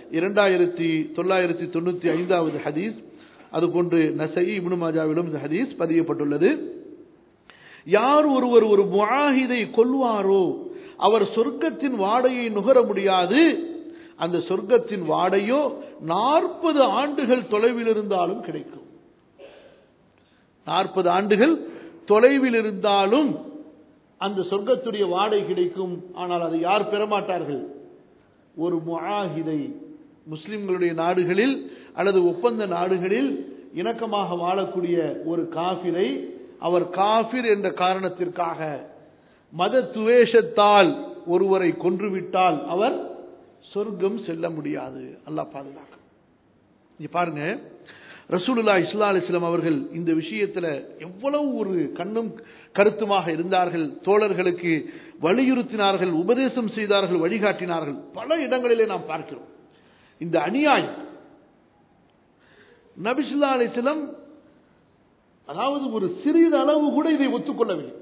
2995வது ஹதீஸ் அதுபோன்று நசை இப்னு மாஜாவிலும் இந்த ஹதீஸ் பதியப்பட்டுள்ளது யார் ஒருவர் ஒரு முஆஹிதை கொல்வாரோ அவர் சொர்க்கத்தின் வாடையை நுகர முடியாது அந்த சொர்க்கத்தின் வாடையோ நாற்பது ஆண்டுகள் தொலைவில் இருந்தாலும் கிடைக்கும் நாற்பது ஆண்டுகள் தொலைவில் இருந்தாலும் அந்த சொர்க்கத்துடைய வாடை கிடைக்கும் ஆனால் அதை யார் பெறமாட்டார்கள் ஒரு முஆஹிதை முஸ்லிம்களுடைய நாடுகளில் அல்லது ஒப்பந்த நாடுகளில் இணக்கமாக வாழக்கூடிய ஒரு காபிரை அவர் காபிர் என்ற காரணத்திற்காக மத துவேஷத்தால் ஒருவரை கொன்றுவிட்டால் அவர் சொர்க்கம் செல்ல முடியாது அல்லாஹ் பாதுகாக்க இங்க பாருங்க ரசூலுல்லா இஸ்லா அலிஸ்லாம் அவர்கள் இந்த விஷயத்துல எவ்வளவு ஒரு கண்ணும் கருத்துமாக இருந்தார்கள் தோழர்களுக்கு வலியுறுத்தினார்கள் உபதேசம் செய்தார்கள் வழிகாட்டினார்கள் பல இடங்களிலே நாம் பார்க்கிறோம் இந்த அநியாயம் நபிசுல்லா அலிஸ்லம் அதாவது ஒரு சிறிது அளவு கூட இதை ஒத்துக்கொள்ளவில்லை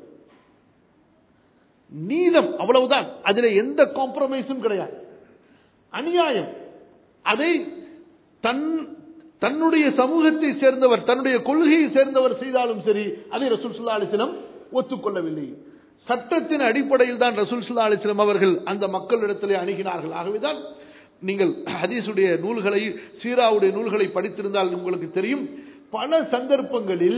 நீளம் அவ்வளவுதான் அதுல எந்த காம்ப்ரமைஸும் கிடையாது அநியாயம் அதை தன் தன்னுடைய சமூகத்தை சேர்ந்தவர் தன்னுடைய கொள்கையை சேர்ந்தவர் செய்தாலும் சரி அதை ரசூல் சுல்லா அலிஸ்லம் ஒத்துக்கொள்ளவில்லை சட்டத்தின் அடிப்படையில் தான் ரசூல் சுல்லா அலிஸ்லம் அவர்கள் அந்த மக்களிடத்திலே அணுகினார்கள் ஆகவேதான் நீங்கள் ஹதீஸுடைய நூல்களை சீராவுடைய நூல்களை படித்திருந்தால் உங்களுக்கு தெரியும் பல சந்தர்ப்பங்களில்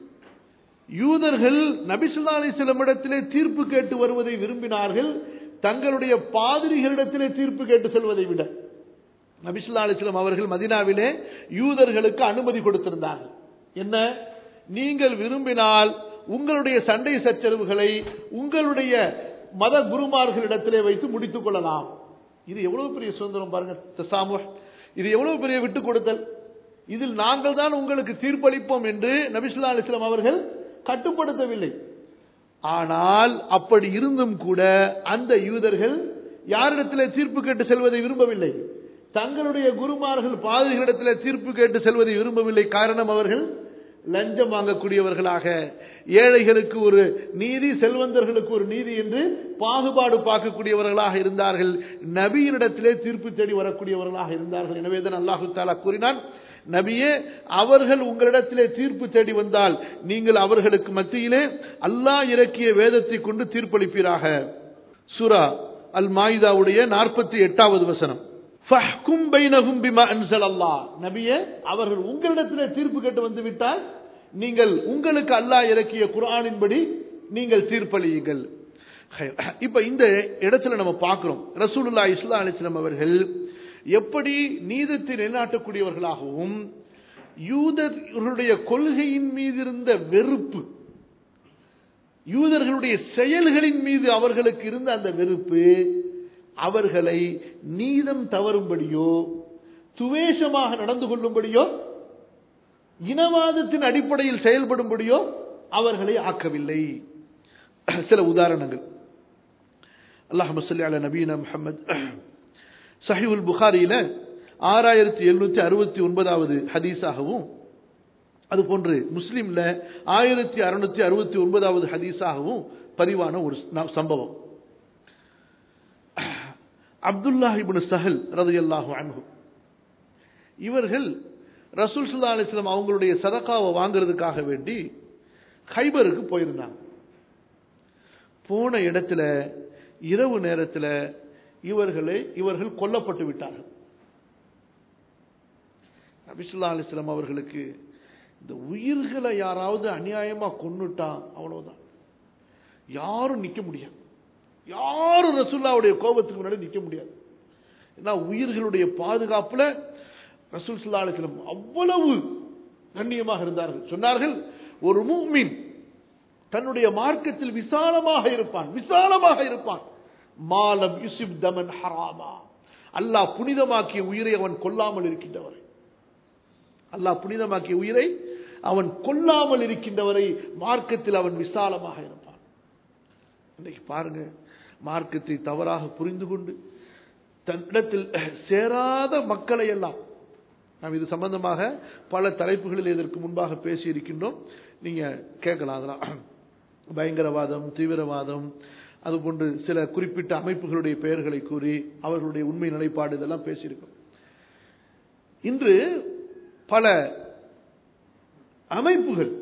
யூதர்கள் நபிசுல்லா அலிஸ்லம் இடத்திலே தீர்ப்பு கேட்டு வருவதை விரும்பினார்கள் தங்களுடைய பாதிரிகளிடத்திலே தீர்ப்பு கேட்டு செல்வதை விட நபிசுல்லா அலிஸ்லம் அவர்கள் மதினாவிலே யூதர்களுக்கு அனுமதி கொடுத்திருந்தார்கள் என்ன நீங்கள் விரும்பினால் உங்களுடைய சண்டை சச்சரவுகளை உங்களுடைய மத குருமார்களிடத்திலே வைத்து முடித்துக் கொள்ளலாம் இது எவ்வளவு பெரிய சுதந்திரம் பாருங்க தசாமு இது எவ்வளவு பெரிய விட்டுக் கொடுத்தல் இதில் நாங்கள் தான் உங்களுக்கு தீர்ப்பளிப்போம் என்று நபிசுல்லா அலிஸ்லாம் அவர்கள் கட்டுப்படுத்தவில்லை ஆனால் அப்படி இருந்தும் கூட அந்த யூதர்கள் யாரிடத்திலே தீர்ப்பு கேட்டு செல்வதை விரும்பவில்லை தங்களுடைய குருமார்கள் பாதிரிகளிடத்தில் தீர்ப்பு கேட்டு செல்வதை விரும்பவில்லை காரணம் அவர்கள் லஞ்சம் வாங்கக்கூடியவர்களாக ஏழைகளுக்கு ஒரு நீதி செல்வந்தர்களுக்கு ஒரு நீதி என்று பாகுபாடு பார்க்கக்கூடியவர்களாக இருந்தார்கள் நபியினிடத்திலே தீர்ப்பு தேடி வரக்கூடியவர்களாக இருந்தார்கள் எனவே தான் அல்லாஹு தாலா கூறினான் நபியே அவர்கள் உங்களிடத்திலே தீர்ப்பு தேடி வந்தால் நீங்கள் அவர்களுக்கு மத்தியிலே அல்லாஹ் இறக்கிய வேதத்தை கொண்டு தீர்ப்பளிப்பீராக சுரா அல் மாயிதாவுடைய நாற்பத்தி எட்டாவது வசனம் ஃபஹ்கும் பைனஹும் பிமா அன்சல் அல்லாஹ் நபியே அவர்கள் உங்களிடத்திலே தீர்ப்பு கேட்டு வந்து விட்டால் நீங்கள் உங்களுக்கு அல்லாஹ் இறக்கிய குர்ஆனின்படி நீங்கள் தீர்ப்பளியுங்கள் இப்ப இந்த இடத்துல நம்ம பார்க்கிறோம் ரசூலுல்லா இஸ்லா அலிஸ்லாம் அவர்கள் எப்படி நீதத்தை நிலைநாட்டக்கூடியவர்களாகவும் யூதர்களுடைய கொள்கையின் மீது இருந்த வெறுப்பு யூதர்களுடைய செயல்களின் மீது அவர்களுக்கு இருந்த அந்த வெறுப்பு அவர்களை நீதம் தவறும்படியோ துவேஷமாக நடந்து கொள்ளும்படியோ இனவாதத்தின் அடிப்படையில் செயல்படும்படியோ அவர்களை ஆக்கவில்லை சில உதாரணங்கள் அல்லாஹ் சொல்லி அல நபீன முகமது சஹிவுல் புகாரியில ஆறாயிரத்தி எழுநூத்தி அறுபத்தி ஒன்பதாவது ஹதீஸாகவும் அதுபோன்று முஸ்லீம்ல ஆயிரத்தி அறுநூத்தி அறுபத்தி ஒன்பதாவது ஹதீஸாகவும் பதிவான ஒரு சம்பவம் அப்துல்லா இபின் சஹல் ரது அல்லாஹு அன்ஹு இவர்கள் ரசூல் சுல்லா அலிஸ்லாம் அவங்களுடைய சதக்காவை வாங்குறதுக்காக வேண்டி ஹைபருக்கு போயிருந்தாங்க போன இடத்துல இரவு நேரத்தில் இவர்களை இவர்கள் கொல்லப்பட்டு விட்டார்கள் நபிசுல்லா அலிஸ்லாம் அவர்களுக்கு இந்த உயிர்களை யாராவது அநியாயமா கொன்னுட்டா அவ்வளவுதான் யாரும் நிக்க முடியாது யாரும் ரசுல்லாவுடைய கோபத்துக்கு முன்னாடி நிக்க முடியாது ஏன்னா உயிர்களுடைய பாதுகாப்புல ரசூல் ஸல்லல்லாஹு அலைஹி வஸல்லம் அவ்வளவு கண்ணியமாக இருந்தார்கள் சொன்னார்கள் ஒரு முஃமின் தன்னுடைய மார்க்கத்தில் விசாலமாக இருப்பான் விசாலமாக இருப்பான் மாலம் யுசிப் தமன் ஹராமா அல்லாஹ் புனிதமாக்கிய உயிரை அவன் கொல்லாமல் இருக்கின்றவரை அல்லாஹ் புனிதமாக்கிய உயிரை அவன் கொல்லாமல் இருக்கின்றவரை மார்க்கத்தில் அவன் விசாலமாக இருப்பான் இன்னைக்கு பாருங்க மார்க்கத்தை தவறாக புரிந்து கொண்டு தன்னிடத்தில் சேராத மக்களை எல்லாம் நாம் இது சம்பந்தமாக பல தலைப்புகளில் இதற்கு முன்பாக பேசி இருக்கின்றோம் நீங்க கேட்கலாம் அதெல்லாம் பயங்கரவாதம் தீவிரவாதம் அதுபோன்று சில குறிப்பிட்ட அமைப்புகளுடைய பெயர்களை கூறி அவர்களுடைய உண்மை நிலைப்பாடு இதெல்லாம் பேசியிருக்கோம் இன்று பல அமைப்புகள்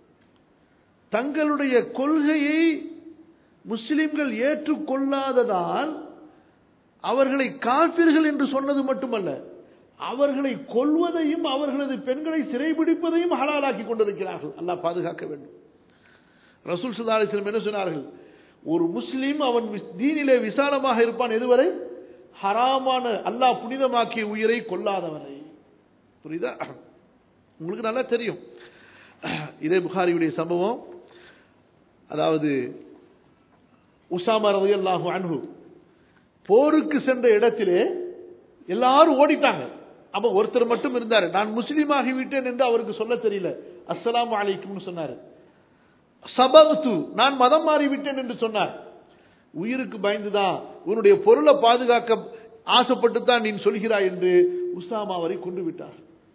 தங்களுடைய கொள்கையை முஸ்லிம்கள் ஏற்றுக்கொள்ளாததால் அவர்களை காப்பீர்கள் என்று சொன்னது மட்டுமல்ல அவர்களை கொல்வதையும் அவர்களது பெண்களை சிறைபிடிப்பதையும் ஹலாலாக்கி கொண்டிருக்கிறார்கள் அல்லாஹ் பாதுகாக்க வேண்டும் ரசூல் சுல்லாஸ்லம் என்ன சொன்னார்கள் ஒரு முஸ்லீம் அவன் வி- தீனிலே விசாலமாக இருப்பான் எதுவரை ஹராமான அல்லாஹ் புனிதமாக்கிய உயிரை கொல்லாதவரை புரியுதா உங்களுக்கு நல்லா தெரியும் இதே புகாரியுடைய சம்பவம் அதாவது உசாமா ரலியல்லாஹு அன்ஹு போருக்கு சென்ற இடத்திலே எல்லாரும் ஓடிட்டாங்க அப்ப ஒருத்தர் மட்டும் இருந்தாரு நான் முஸ்லீமாகி விட்டேன் என்று அவருக்கு சொல்ல தெரியல அஸ்ஸலாமு அலைக்கும்னு சொன்னாரு சபவத்து நான் மதம் மாறிவிட்டேன் என்று சொன்னார் உயிருக்கு பயந்துதான் உன்னுடைய பொருளை பாதுகாக்க ஆசைப்பட்டு தான் நீ சொல்கிறாய் என்று உசாமா அவரை கொண்டு விட்டார்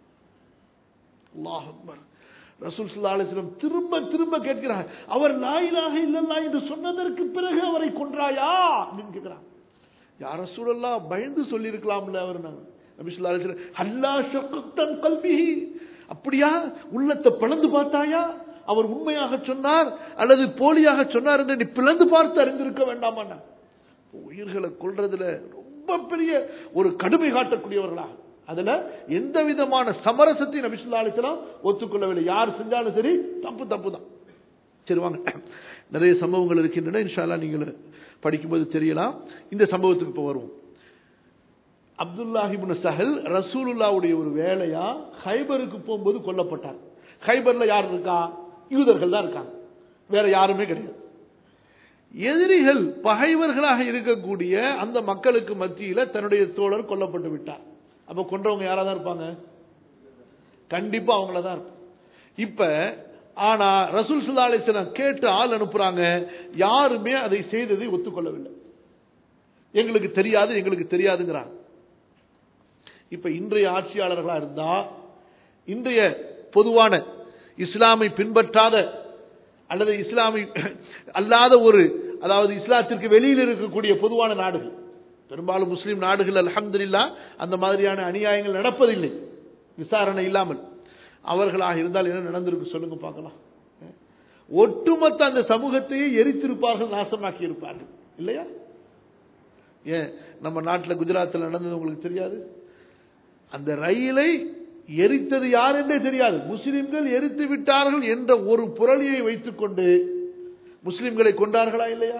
அல்லாஹ் அக்பர் ரசூல் ஸல்லல்லாஹு அலைஹி வஸல்லம் திரும்ப திரும்ப கேட்கிறார் அவர் லா இலாஹ இல்லல்லாஹ் என்று சொன்னதற்கு பிறகு அவரை கொன்றாயா அப்படின்னு கேட்கிறான் யார் ரசூலல்லாஹ் பயந்து சொல்லி இருக்கலாம்ல அவர் நபி ஸல்லல்லாஹு அலைஹி வஸல்லம் ஹல்லா ஷக்கத்தன் கல்பிஹி அப்படியா உள்ளத்தை பிளந்து பார்த்தாயா அவர் உண்மையாக சொன்னார் அல்லது போலியாக சொன்னார் என்று நீ பிளந்து பார்த்து அறிந்திருக்க வேண்டாமா உயிர்களை கொள்றதுல ரொம்ப பெரிய ஒரு கடுமை காட்டக்கூடியவர்களாக அதுல எந்த விதமான சமரசத்தையும் நபி ஸல்லல்லாஹு அலைஹி வஸல்லம் ஒத்துக்கொள்ளவில்லை யார் செஞ்சாலும் சரி தப்பு தப்பு தான் சரி வாங்க நிறைய சம்பவங்கள் இருக்கின்றன இன்ஷால்லா நீங்கள் படிக்கும்போது தெரியலாம் இந்த சம்பவத்துக்கு இப்போ வருவோம் அப்துல்லாஹிபுன் சஹல் ரசூலுல்லாவுடைய ஒரு வேலையா ஹைபருக்கு போகும்போது கொல்லப்பட்டார் ஹைபர்ல யார் இருக்கா யூதர்கள் தான் இருக்காங்க வேற யாருமே கிடையாது எதிரிகள் பகைவர்களாக இருக்கக்கூடிய அந்த மக்களுக்கு மத்தியில தன்னுடைய தோழர் கொல்லப்பட்டு விட்டார் அப்ப கொன்றவங்க யாரா தான் இருப்பாங்க கண்டிப்பா அவங்கள தான் இருப்பாங்க இப்ப ஆனா ரசூல் சுல்லா அலிஸ்லாம் கேட்டு ஆள் அனுப்புறாங்க யாருமே அதை செய்ததை ஒத்துக்கொள்ளவில்லை எங்களுக்கு தெரியாது எங்களுக்கு தெரியாதுங்கிறாங்க இப்ப இன்றைய ஆட்சியாளர்களா இருந்தா இன்றைய பொதுவான இஸ்லாமை பின்பற்றாத அல்லது இஸ்லாமை அல்லாத ஒரு அதாவது இஸ்லாத்திற்கு வெளியில் இருக்கக்கூடிய பொதுவான நாடுகள் பெரும்பாலும் முஸ்லீம் நாடுகள் அல்ஹம்துலில்லா அந்த மாதிரியான அநியாயங்கள் நடப்பதில்லை விசாரணை இல்லாமல் அவர்களாக இருந்தால் என்ன நடந்திருக்கு சொல்லுங்க பார்க்கலாம் ஒட்டுமொத்த அந்த சமூகத்தையே எரித்திருப்பார்கள் நாசமாக்கி இருப்பார்கள் இல்லையா ஏன் நம்ம நாட்டில் குஜராத்தில் நடந்தது உங்களுக்கு தெரியாது அந்த ரயிலை எரித்தது யார் என்றே தெரியாது முஸ்லிம்கள் எரித்து விட்டார்கள் என்ற ஒரு புரளியை வைத்துக்கொண்டு முஸ்லிம்களை கொண்டார்களா இல்லையா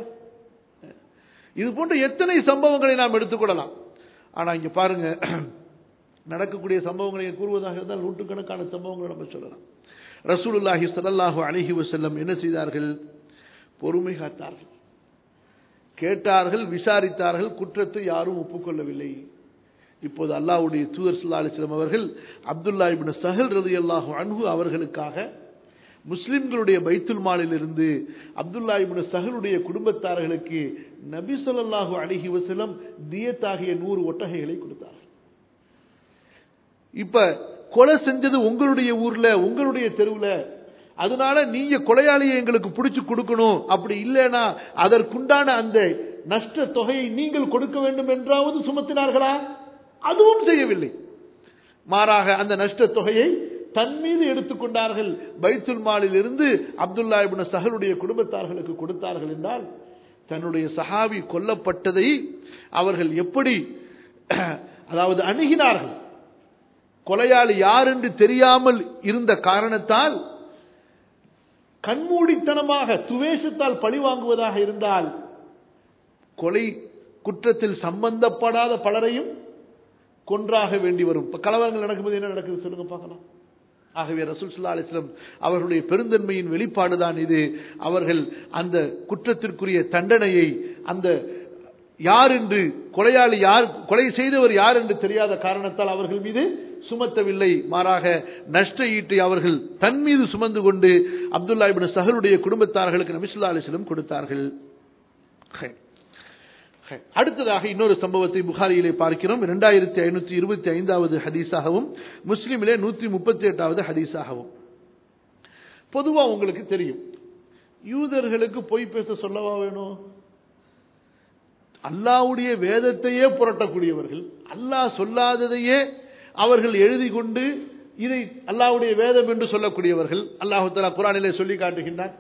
இது போன்ற எத்தனை சம்பவங்களை நாம் எடுத்துக்கொள்ளலாம் ஆனா இங்க பாருங்க நடக்கக்கூடிய சம்பவங்களை கூறுவதாக இருந்தால் நூற்றுக்கணக்கான சம்பவங்களை நம்ம சொல்லலாம் ரசூலுல்லாஹி ஸல்லல்லாஹு அலைஹி வஸல்லம் என்ன செய்தார்கள் பொறுமை காத்தார்கள் கேட்டார்கள் விசாரித்தார்கள் குற்றத்தை யாரும் ஒப்புக்கொள்ளவில்லை இப்போது அல்லாஹ்வுடைய தூதர் ஸல்லல்லாஹு அலைஹி வஸல்லம் அவர்கள் அப்துல்லா இப்னு சஹல் ரலியல்லாஹு அன்ஹு அவர்களுக்காக முஸ்லிம்களுடைய பைத்துல் மாலில் இருந்து அப்துல்லா இப்னு சஹலுடைய குடும்பத்தார்களுக்கு நபி ஸல்லல்லாஹு அலைஹி வஸல்லம் தியத்தாகிய நூறு ஒட்டகைகளை கொடுத்தார்கள் இப்ப கொலை செஞ்சது உங்களுடைய ஊர்ல உங்களுடைய தெருவுல அதனால நீங்க கொலையாளியை எங்களுக்கு பிடிச்சு கொடுக்கணும் அப்படி இல்லைனா அதற்குண்டான அந்த நஷ்ட தொகையை நீங்கள் கொடுக்க வேண்டும் என்றாவது சுமத்தினார்களா அதுவும் செய்யவில்லை மாறாக அந்த நஷ்ட தொகையை தன் மீது எடுத்துக்கொண்டார்கள் பைத்துல் மாலில் இருந்து அப்துல்லா இப்னு சஹலுடைய குடும்பத்தார்களுக்கு கொடுத்தார்கள் என்றால் தன்னுடைய சஹாபி கொல்லப்பட்டதை அவர்கள் எப்படி அதாவது அணுகினார்கள் கொலையாளி யார் என்று தெரியாமல் இருந்த காரணத்தால் கண்மூடித்தனமாக துவேஷத்தால் பழி வாங்குவதாக இருந்தால் கொலை குற்றத்தில் சம்பந்தப்படாத பலரையும் கொன்றாக வேண்டி வரும் இப்ப கலவரங்கள் நடக்கும்போது என்ன நடக்குது சொல்லுங்க பார்க்கலாம் ஆகவே ரசூல் சுல்லா அலிஸ்லம் அவர்களுடைய பெருந்தன்மையின் வெளிப்பாடுதான் இது அவர்கள் அந்த குற்றத்திற்குரிய தண்டனையை அந்த யார் என்று கொலையாளி யார் கொலை செய்தவர் யார் என்று தெரியாத காரணத்தால் அவர்கள் மீது சுமத்தவில்லை மாறாக நஷ்ட ஈட்டை அவர்கள் தன் மீது சுமந்து கொண்டு அப்துல்லா இபின் சஹலுடைய குடும்பத்தார்களுக்கு நபிசுல்லா அலிஸ்லம் கொடுத்தார்கள் அடுத்ததாக இன்னொரு சம்பவத்தை புகாரியிலே பார்க்கிறோம் இரண்டாயிரத்தி ஐநூத்தி இருபத்தி ஐந்தாவது ஹதீஸாகவும் முஸ்லிமிலே நூத்தி முப்பத்தி எட்டாவது ஹதீஸாகவும் பொதுவா உங்களுக்கு தெரியும் யூதர்களுக்கு பொய் பேச சொல்லவா வேணும் அல்லாவுடைய வேதத்தையே புரட்டக்கூடியவர்கள் அல்லாஹ் சொல்லாததையே அவர்கள் எழுதி கொண்டு இதை அல்லாவுடைய வேதம் என்று சொல்லக்கூடியவர்கள் அல்லாஹு தலா குரானிலே சொல்லி காட்டுகின்றான்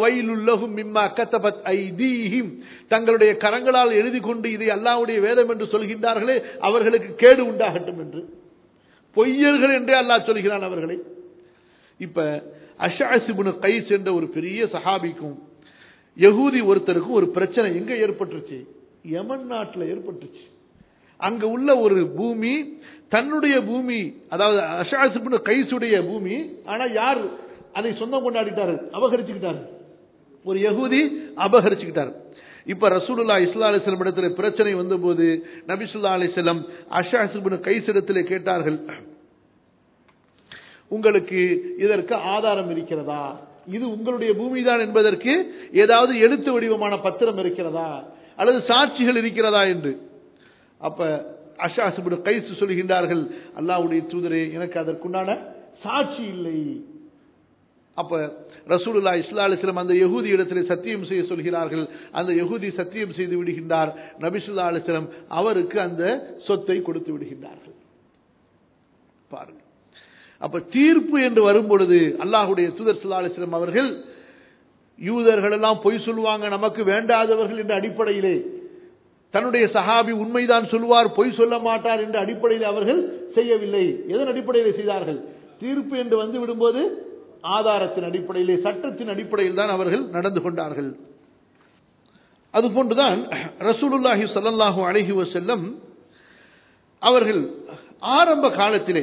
தங்களுடைய கரங்களால் எழுதி கொண்டு இதை அல்லாவுடைய வேதம் என்று சொல்கின்றார்களே அவர்களுக்கு கேடு உண்டாகட்டும் என்று பொய்யர்கள் என்றே அல்லாஹ் சொல்கிறான் அவர்களை இப்ப அஷாசிபுனு கைஸ் என்ற ஒரு பெரிய சஹாபிக்கும் யகூதி ஒருத்தருக்கும் ஒரு பிரச்சனை எங்க ஏற்பட்டுருச்சு யமன் நாட்டில் ஏற்பட்டுச்சு அங்க உள்ள ஒரு பூமி தன்னுடைய பூமி அதாவது அஷாசிபுனு கைசுடைய பூமி ஆனா யார் அதை சொந்தம் கொண்டாடிட்டாரு அபகரிச்சுக்கிட்டாரு ஒரு யகூதி அபகரிச்சுக்கிட்டார் இப்ப ரசூலுல்லா இஸ்லா அலிஸ்லம் இடத்துல பிரச்சனை வந்தபோது நபிசுல்லா அலிஸ்லம் அஷாசிபுனு கைசிடத்திலே கேட்டார்கள் உங்களுக்கு இதற்கு ஆதாரம் இருக்கிறதா இது உங்களுடைய பூமிதான் என்பதற்கு ஏதாவது எழுத்து வடிவமான பத்திரம் இருக்கிறதா அல்லது சாட்சிகள் இருக்கிறதா என்று அப்ப அஷாசுபுடு கைசு சொல்கின்றார்கள் அல்லாவுடைய தூதரே எனக்கு அதற்குண்டான சாட்சி இல்லை அப்ப ரசூலுல்லா இஸ்லா அலிஸ்லம் அந்த யகூதி இடத்திலே சத்தியம் செய்ய சொல்கிறார்கள் அந்த யகூதி சத்தியம் செய்து விடுகின்றார் நபிசுல்லா அலிஸ்லம் அவருக்கு அந்த சொத்தை கொடுத்து விடுகின்றார்கள் பாருங்கள் அப்ப தீர்ப்பு என்று வரும் பொழுது அல்லாஹுடைய தூதர் சுல்லா அலிஸ்லம் அவர்கள் யூதர்கள் எல்லாம் பொய் சொல்லுவாங்க நமக்கு வேண்டாதவர்கள் என்ற அடிப்படையிலே தன்னுடைய சஹாபி உண்மைதான் சொல்லுவார் பொய் சொல்ல மாட்டார் என்ற அடிப்படையில் அவர்கள் செய்யவில்லை எதன் அடிப்படையில் செய்தார்கள் தீர்ப்பு என்று வந்து விடும்போது ஆதாரத்தின் அடிப்படையிலே சட்டத்தின் அடிப்படையில் தான் அவர்கள் நடந்து கொண்டார்கள் அதுபோன்றுதான் ரசூலுல்லாஹி சல்லாஹூ அலஹி வசல்லம் அவர்கள் ஆரம்ப காலத்திலே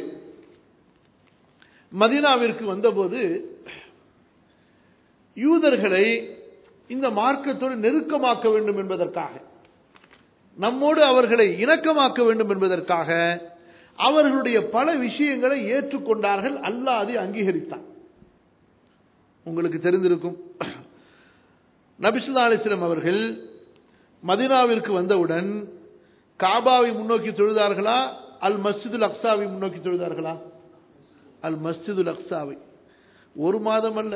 மதினாவிற்கு வந்தபோது யூதர்களை இந்த மார்க்கத்தோடு நெருக்கமாக்க வேண்டும் என்பதற்காக நம்மோடு அவர்களை இணக்கமாக்க வேண்டும் என்பதற்காக அவர்களுடைய பல விஷயங்களை ஏற்றுக்கொண்டார்கள் அல்லாஹ் அதை அங்கீகரித்தான் உங்களுக்கு தெரிந்திருக்கும் நபிசுல்லா அலிஸ்லம் அவர்கள் மதினாவிற்கு வந்தவுடன் காபாவை முன்னோக்கி தொழுதார்களா அல் மஸ்ஜிதுல் அக்ஸாவை முன்னோக்கி தொழுதார்களா அல் மஸ்ஜிதுல் அக்ஸாவை ஒரு மாதம் அல்ல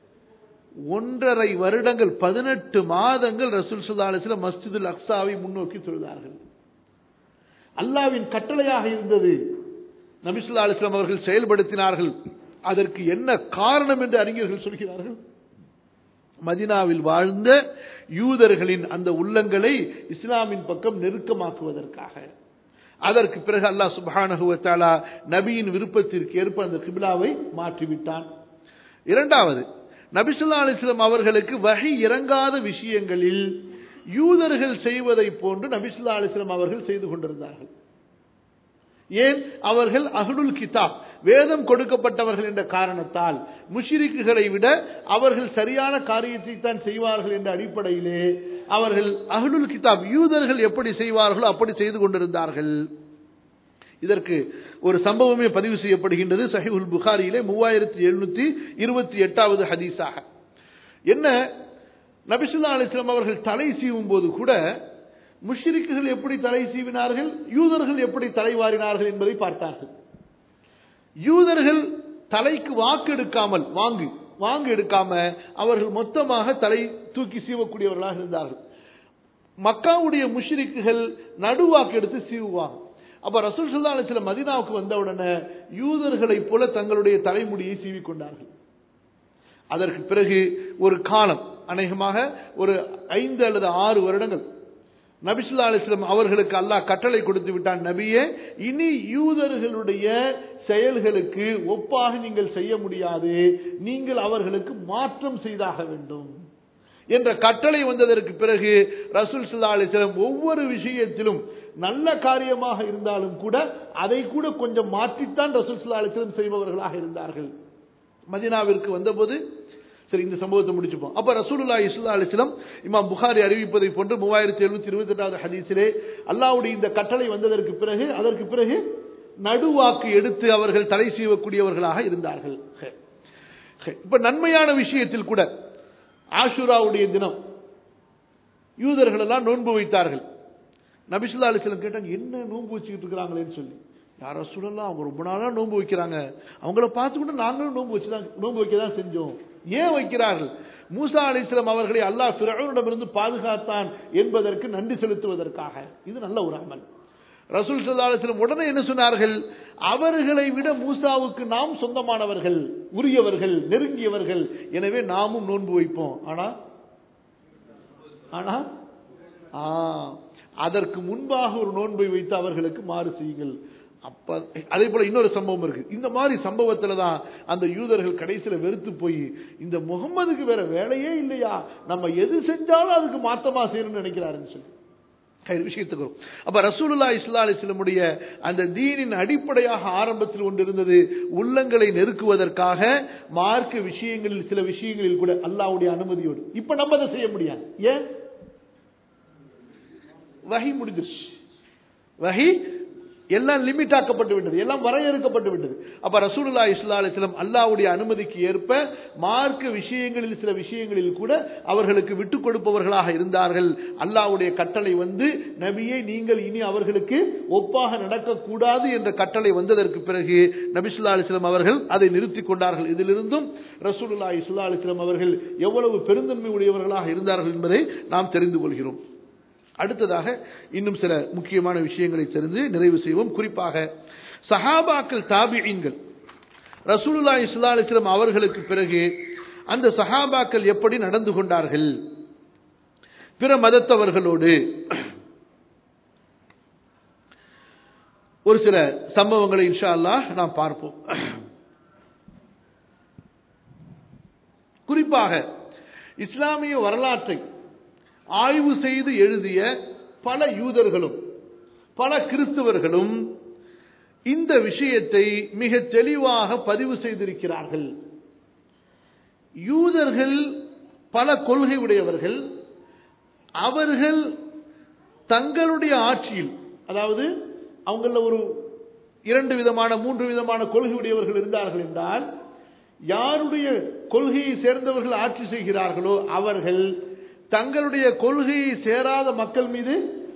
ஒன்றரை வருடங்கள் பதினெட்டு மாதங்கள் ரசூல் சுல்லா அலிஸ்லாம் மஸ்ஜிதுல் அக்ஸாவை முன்னோக்கி தொழுதார்கள் அல்லாவின் கட்டளையாக இருந்தது நபிசுல்லா அலிஸ்லாம் அவர்கள் செயல்படுத்தினார்கள் அதற்கு என்ன காரணம் என்று அறிஞர்கள் சொல்கிறார்கள் மதினாவில் வாழ்ந்த யூதர்களின் அந்த உள்ளங்களை இஸ்லாமின் பக்கம் நெருக்கமாக்குவதற்காக அதற்கு பிறகு அல்லாஹ் சுபானகுவத்தாலா நபியின் விருப்பத்திற்கு ஏற்ப அந்த கிபிலாவை மாற்றிவிட்டான் இரண்டாவது நபிசுல்லா அலிஸ்லாம் அவர்களுக்கு வகை இறங்காத விஷயங்களில் யூதர்கள் செய்வதை போன்று நபிசுல்லா அலிஸ்லாம் அவர்கள் செய்து கொண்டிருந்தார்கள் ஏன் அவர்கள் அகலுல் கிதாப் வேதம் கொடுக்கப்பட்டவர்கள் என்ற காரணத்தால் முஷிரிக்குகளை விட அவர்கள் சரியான காரியத்தை தான் செய்வார்கள் என்ற அடிப்படையிலே அவர்கள் அகலுல் கிதாப் யூதர்கள் எப்படி செய்வார்களோ அப்படி செய்து கொண்டிருந்தார்கள் இதற்கு ஒரு சம்பவமே பதிவு செய்யப்படுகின்றது சஹிபுல் புகாரியிலே மூவாயிரத்தி எழுநூத்தி இருபத்தி எட்டாவது ஹதீஸாக என்ன நபிசுல்லா அலிஸ்லாம் அவர்கள் தலை சீவும் போது கூட முஷ்ரிக்குகள் எப்படி தலை சீவினார்கள் யூதர்கள் எப்படி தலை வாரினார்கள் என்பதை பார்த்தார்கள் யூதர்கள் தலைக்கு வாக்கு எடுக்காமல் வாங்கு வாங்கு எடுக்காம அவர்கள் மொத்தமாக தலை தூக்கி சீவக்கூடியவர்களாக இருந்தார்கள் மக்காவுடைய முஷ்ரிக்குகள் நடுவாக்கு எடுத்து சீவுவாங்க அப்ப ரசூல் சுல்லா சில மதினாவுக்கு வந்தவுடனே யூதர்களைப் போல தங்களுடைய தலைமுடியை சீவிக்கொண்டார்கள் அதற்கு பிறகு ஒரு காலம் அநேகமாக ஒரு ஐந்து அல்லது ஆறு வருடங்கள் நபிசுல்லா அலிஸ்லாம் அவர்களுக்கு அல்லாஹ் கட்டளை கொடுத்து விட்டான் நபியே இனி யூதர்களுடைய செயல்களுக்கு ஒப்பாக நீங்கள் செய்ய முடியாது நீங்கள் அவர்களுக்கு மாற்றம் செய்தாக வேண்டும் என்ற கட்டளை வந்ததற்கு பிறகு ரசூல் ஸல்லல்லாஹு அலைஹி வஸல்லம் ஒவ்வொரு விஷயத்திலும் நல்ல காரியமாக இருந்தாலும் கூட அதை கூட கொஞ்சம் மாற்றித்தான் ரசூல் ஸல்லல்லாஹு அலைஹி வஸல்லம் செய்பவர்களாக இருந்தார்கள் மதீனாவிற்கு வந்தபோது சரி இந்த சம்பவத்தை முடிச்சுப்போம் அப்ப ரசூலுல்லாஹி ஸல்லல்லாஹு அலைஹி வஸல்லம் இமாம் புகாரி அறிவிப்பதை போன்று 3728 ஹதீஸிலே அல்லாஹ்வுடைய இந்த கட்டளை வந்ததற்கு பிறகு அதற்கு பிறகு நடுவாக்கு எடுத்து அவர்கள் தடை செய்யக்கூடியவர்களாக இருந்தார்கள் இப்ப நன்மையான விஷயத்தில் கூட ஆஷுராவுடைய தினம் யூதர்கள் எல்லாம் நோன்பு வைத்தார்கள் நபிசுல்லா அலிஸ்லம் கேட்டாங்க என்ன நோன்பு வச்சுக்கிட்டு இருக்கிறாங்களேன்னு சொல்லி யார சொல்லலாம் அவங்க ரொம்ப நாளா நோன்பு வைக்கிறாங்க அவங்கள பார்த்துக்கிட்டு நாங்களும் நோன்பு வச்சுதான் நோன்பு வைக்க தான் செஞ்சோம் ஏன் வைக்கிறார்கள் மூசா அலிஸ்லாம் அவர்களை அல்லாஹ் பிறவனிடமிருந்து பாதுகாத்தான் என்பதற்கு நன்றி செலுத்துவதற்காக இது நல்ல ஒரு அமல் ரசூல் சல்லா அலிஸ்லம் உடனே என்ன சொன்னார்கள் அவர்களை விட மூசாவுக்கு நாம் சொந்தமானவர்கள் உரியவர்கள் நெருங்கியவர்கள் எனவே நாமும் நோன்பு வைப்போம் ஆனா ஆனா ஆ, அதற்கு முன்பாக ஒரு நோன்பை வைத்து அவர்களுக்கு மாறு செய்யுங்கள் அப்ப அதே போல இன்னொரு சம்பவம் இருக்கு இந்த மாதிரி சம்பவத்துல தான் அந்த யூதர்கள் கடைசியில வெறுத்து போய் இந்த முகம்மதுக்கு வேற வேலையே இல்லையா நம்ம எது செஞ்சாலும் அதுக்கு மாத்தமா செய்யணும்னு நினைக்கிறாருன்னு சொல்லி சரி, விஷயத்துக்கு வரும் அப்ப ரசூலுல்லா இஸ்லா அலிஸ்லமுடைய அந்த தீனின் அடிப்படையாக ஆரம்பத்தில் ஒன்று இருந்தது உள்ளங்களை நெருக்குவதற்காக மார்க்க விஷயங்களில் சில விஷயங்களில் கூட அல்லாஹ்வுடைய அனுமதியோடு இப்ப நம்ம அதை செய்ய முடியாது ஏன் வகை முடிஞ்சிருச்சு வகை எல்லாம் லிமிட் ஆக்கப்பட்டு விட்டது எல்லாம் வரையறுக்கப்பட்டு விட்டது அப்ப ரசூலுல்லா இஸ்லா அலிஸ்லாம் அல்லாஹ்வுடைய அனுமதிக்கு ஏற்ப மார்க்க விஷயங்களில் சில விஷயங்களில் கூட அவர்களுக்கு விட்டுக் கொடுப்பவர்களாக இருந்தார்கள் அல்லாஹ்வுடைய கட்டளை வந்து நபியை நீங்கள் இனி அவர்களுக்கு ஒப்பாக நடக்கக்கூடாது என்ற கட்டளை வந்ததற்கு பிறகு நபிசுல்லா அலிஸ்லாம் அவர்கள் அதை நிறுத்திக் கொண்டார்கள் இதிலிருந்தும் ரசூலுல்லா இஸ்லா அலிஸ்லாம் அவர்கள் எவ்வளவு பெருந்தன்மை உடையவர்களாக இருந்தார்கள் என்பதை நாம் தெரிந்து கொள்கிறோம் அடுத்ததாக இன்னும் சில முக்கியமான விஷயங்களை தெரிந்து நிறைவு செய்வோம் குறிப்பாக சஹாபாக்கள் தாபியீன்கள் ரசூலுல்லா இஸ்லா அலிஸ்லாம் அவர்களுக்கு பிறகு அந்த சஹாபாக்கள் எப்படி நடந்து கொண்டார்கள் பிற மதத்தவர்களோடு ஒரு சில சம்பவங்களை இன்ஷா அல்லாஹ் நாம் பார்ப்போம் குறிப்பாக இஸ்லாமிய வரலாற்றை ஆய்வு செய்து எழுதிய பல யூதர்களும் பல கிறிஸ்தவர்களும் இந்த விஷயத்தை மிக தெளிவாக பதிவு செய்திருக்கிறார்கள் யூதர்கள் பல கொள்கை உடையவர்கள் அவர்கள் தங்களுடைய ஆட்சியில் அதாவது அவங்கள ஒரு இரண்டு விதமான மூன்று விதமான கொள்கை உடையவர்கள் இருந்தார்கள் என்றால் யாருடைய கொள்கையை சேர்ந்தவர்கள் ஆட்சி செய்கிறார்களோ அவர்கள் தங்களுடைய கொள்கையை சேராத மக்கள் மீது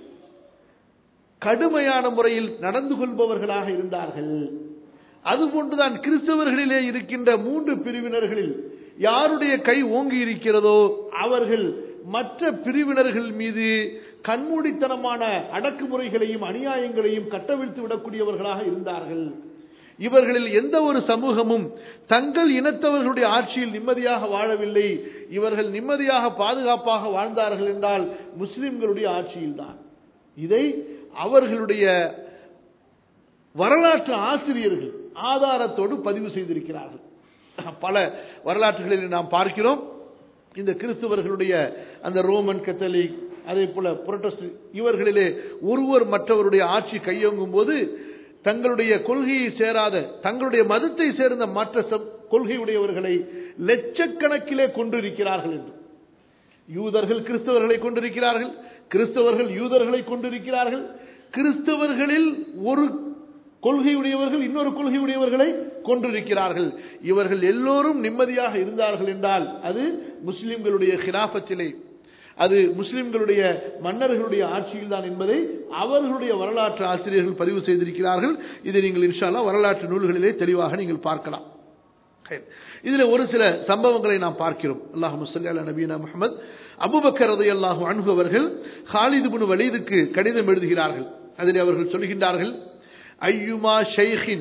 கடுமையான முறையில் நடந்து கொள்பவர்களாக இருந்தார்கள் அதுபோன்றுதான் கிறிஸ்தவர்களிலே இருக்கின்ற மூன்று பிரிவினர்களில் யாருடைய கை ஓங்கி இருக்கிறதோ அவர்கள் மற்ற பிரிவினர்கள் மீது கண்மூடித்தனமான அடக்குமுறைகளையும் அநியாயங்களையும் கட்டவிழ்த்து விடக்கூடியவர்களாக இருந்தார்கள் இவர்களில் எந்த ஒரு சமூகமும் தங்கள் இனத்தவர்களுடைய ஆட்சியில் நிம்மதியாக வாழவில்லை இவர்கள் நிம்மதியாக பாதுகாப்பாக வாழ்ந்தார்கள் என்றால் முஸ்லிம்களுடைய ஆட்சியில்தான் இதை அவர்களுடைய வரலாற்று ஆசிரியர்கள் ஆதாரத்தோடு பதிவு செய்திருக்கிறார்கள் பல வரலாற்றுகளில் நாம் பார்க்கிறோம் இந்த கிறிஸ்தவர்களுடைய அந்த ரோமன் கத்தலிக் அதே போல புரட்டஸ்ட் இவர்களிலே ஒருவர் மற்றவருடைய ஆட்சி கையொங்கும் போது தங்களுடைய கொள்கையை சேராத தங்களுடைய மதத்தை சேர்ந்த மற்ற சம்- கொள்கையுடையவர்களை லட்சக்கணக்கிலே கொண்டிருக்கிறார்கள் என்று யூதர்கள் கிறிஸ்தவர்களை கொண்டிருக்கிறார்கள் கிறிஸ்தவர்கள் யூதர்களை கொண்டிருக்கிறார்கள் கிறிஸ்தவர்களில் ஒரு கொள்கையுடையவர்கள் இன்னொரு கொள்கையுடையவர்களை கொண்டிருக்கிறார்கள் இவர்கள் எல்லோரும் நிம்மதியாக இருந்தார்கள் என்றால் அது முஸ்லிம்களுடைய ஹிலாபத்திலே அது முஸ்லிம்களுடைய மன்னர்களுடைய ஆட்சியில் தான் என்பதை அவர்களுடைய வரலாற்று ஆசிரியர்கள் பதிவு செய்திருக்கிறார்கள் இதை நீங்கள் இன்ஷால்லா வரலாற்று நூல்களிலே தெளிவாக நீங்கள் பார்க்கலாம் இதில் ஒரு சில சம்பவங்களை நாம் பார்க்கிறோம் அல்லாஹு முசல்லி அலா நபீனா முகமது அபுபக்கர் ரதையல்லாஹு அன்ஹு அவர்கள் ஹாலிது பின் வலீதுக்கு கடிதம் எழுதுகிறார்கள் அதில் அவர்கள் சொல்கின்றார்கள் ஐயுமா ஷைஹின்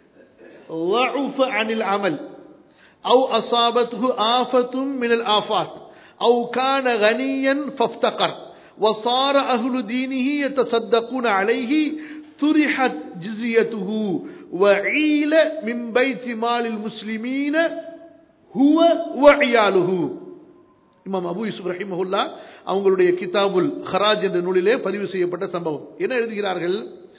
ضعف عن العمل أو أصابته آفة من الآفات أو كان غنيا فافتقر وصار أهل دينه يتصدقون عليه طرحت جزيته وعيل من بيت مال المسلمين هو وعياله இமாம் அபு யூசுப் ரஹிமஹுல்லா அவங்களுடைய கிதாபுல் ஹராஜ் என்ற நூலிலே பதிவு செய்யப்பட்ட சம்பவம் என்ன எழுதுகிறார்கள்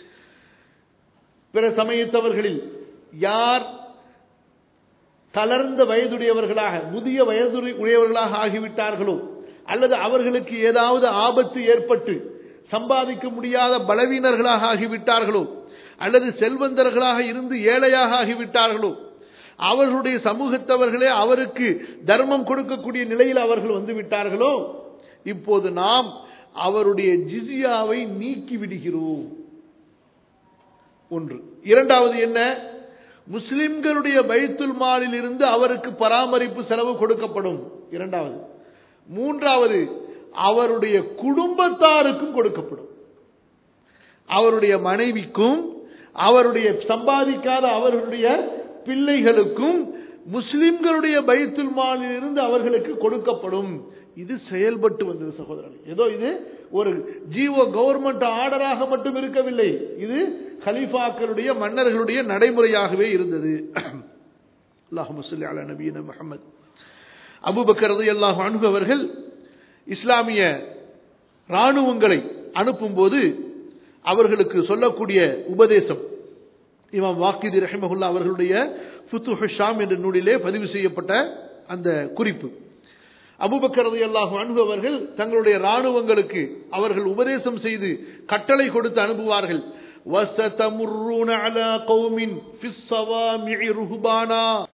பிற சமயத்தவர்களில் யார் தளர்ந்த வயதுடையவர்களாக முதிய வயது உடையவர்களாக ஆகிவிட்டார்களோ அல்லது அவர்களுக்கு ஏதாவது ஆபத்து ஏற்பட்டு சம்பாதிக்க முடியாத பலவீனர்களாக ஆகிவிட்டார்களோ அல்லது செல்வந்தர்களாக இருந்து ஏழையாக ஆகிவிட்டார்களோ அவர்களுடைய சமூகத்தவர்களே அவருக்கு தர்மம் கொடுக்கக்கூடிய நிலையில் அவர்கள் வந்து விட்டார்களோ இப்போது நாம் அவருடைய ஜிசியாவை நீக்கி விடுகிறோம் ஒன்று இரண்டாவது என்ன முஸ்லிம்களுடைய பைத்துல் மாலில் இருந்து அவருக்கு பராமரிப்பு செலவு கொடுக்கப்படும் இரண்டாவது மூன்றாவது அவருடைய குடும்பத்தாருக்கும் கொடுக்கப்படும் அவருடைய மனைவிக்கும் அவருடைய சம்பாதிக்காத அவர்களுடைய பிள்ளைகளுக்கும் முஸ்லிம்களுடைய பைத்துல் மாலில் இருந்து அவர்களுக்கு கொடுக்கப்படும் இது செயல்பட்டு வந்தது சகோதரர்கள் ஏதோ இது ஒரு ஜீவோ கவர்மெண்ட் ஆர்டராக மட்டும் இருக்கவில்லை இது ஹலீஃபாக்களுடைய மன்னர்களுடைய நடைமுறையாகவே இருந்தது அல்லாஹு அலா நபீன முகமது அபுபக்கரது அல்லாஹ் அணுகு அவர்கள் இஸ்லாமிய இராணுவங்களை அனுப்பும்போது அவர்களுக்கு சொல்லக்கூடிய உபதேசம் இமாம் வாக்கிதி ரஹிமகுல்லா அவர்களுடைய ஃபுத்து ஷாம் என்ற நூலிலே பதிவு செய்யப்பட்ட அந்த குறிப்பு அபுபக்கரது அல்லாஹ் அன்பு அவர்கள் தங்களுடைய இராணுவங்களுக்கு அவர்கள் உபதேசம் செய்து கட்டளை கொடுத்து அனுப்புவார்கள் وَسَتَمُرُّونَ عَلَى قَوْمٍ فِي الصَّوَامِعِ رُهْبَانًا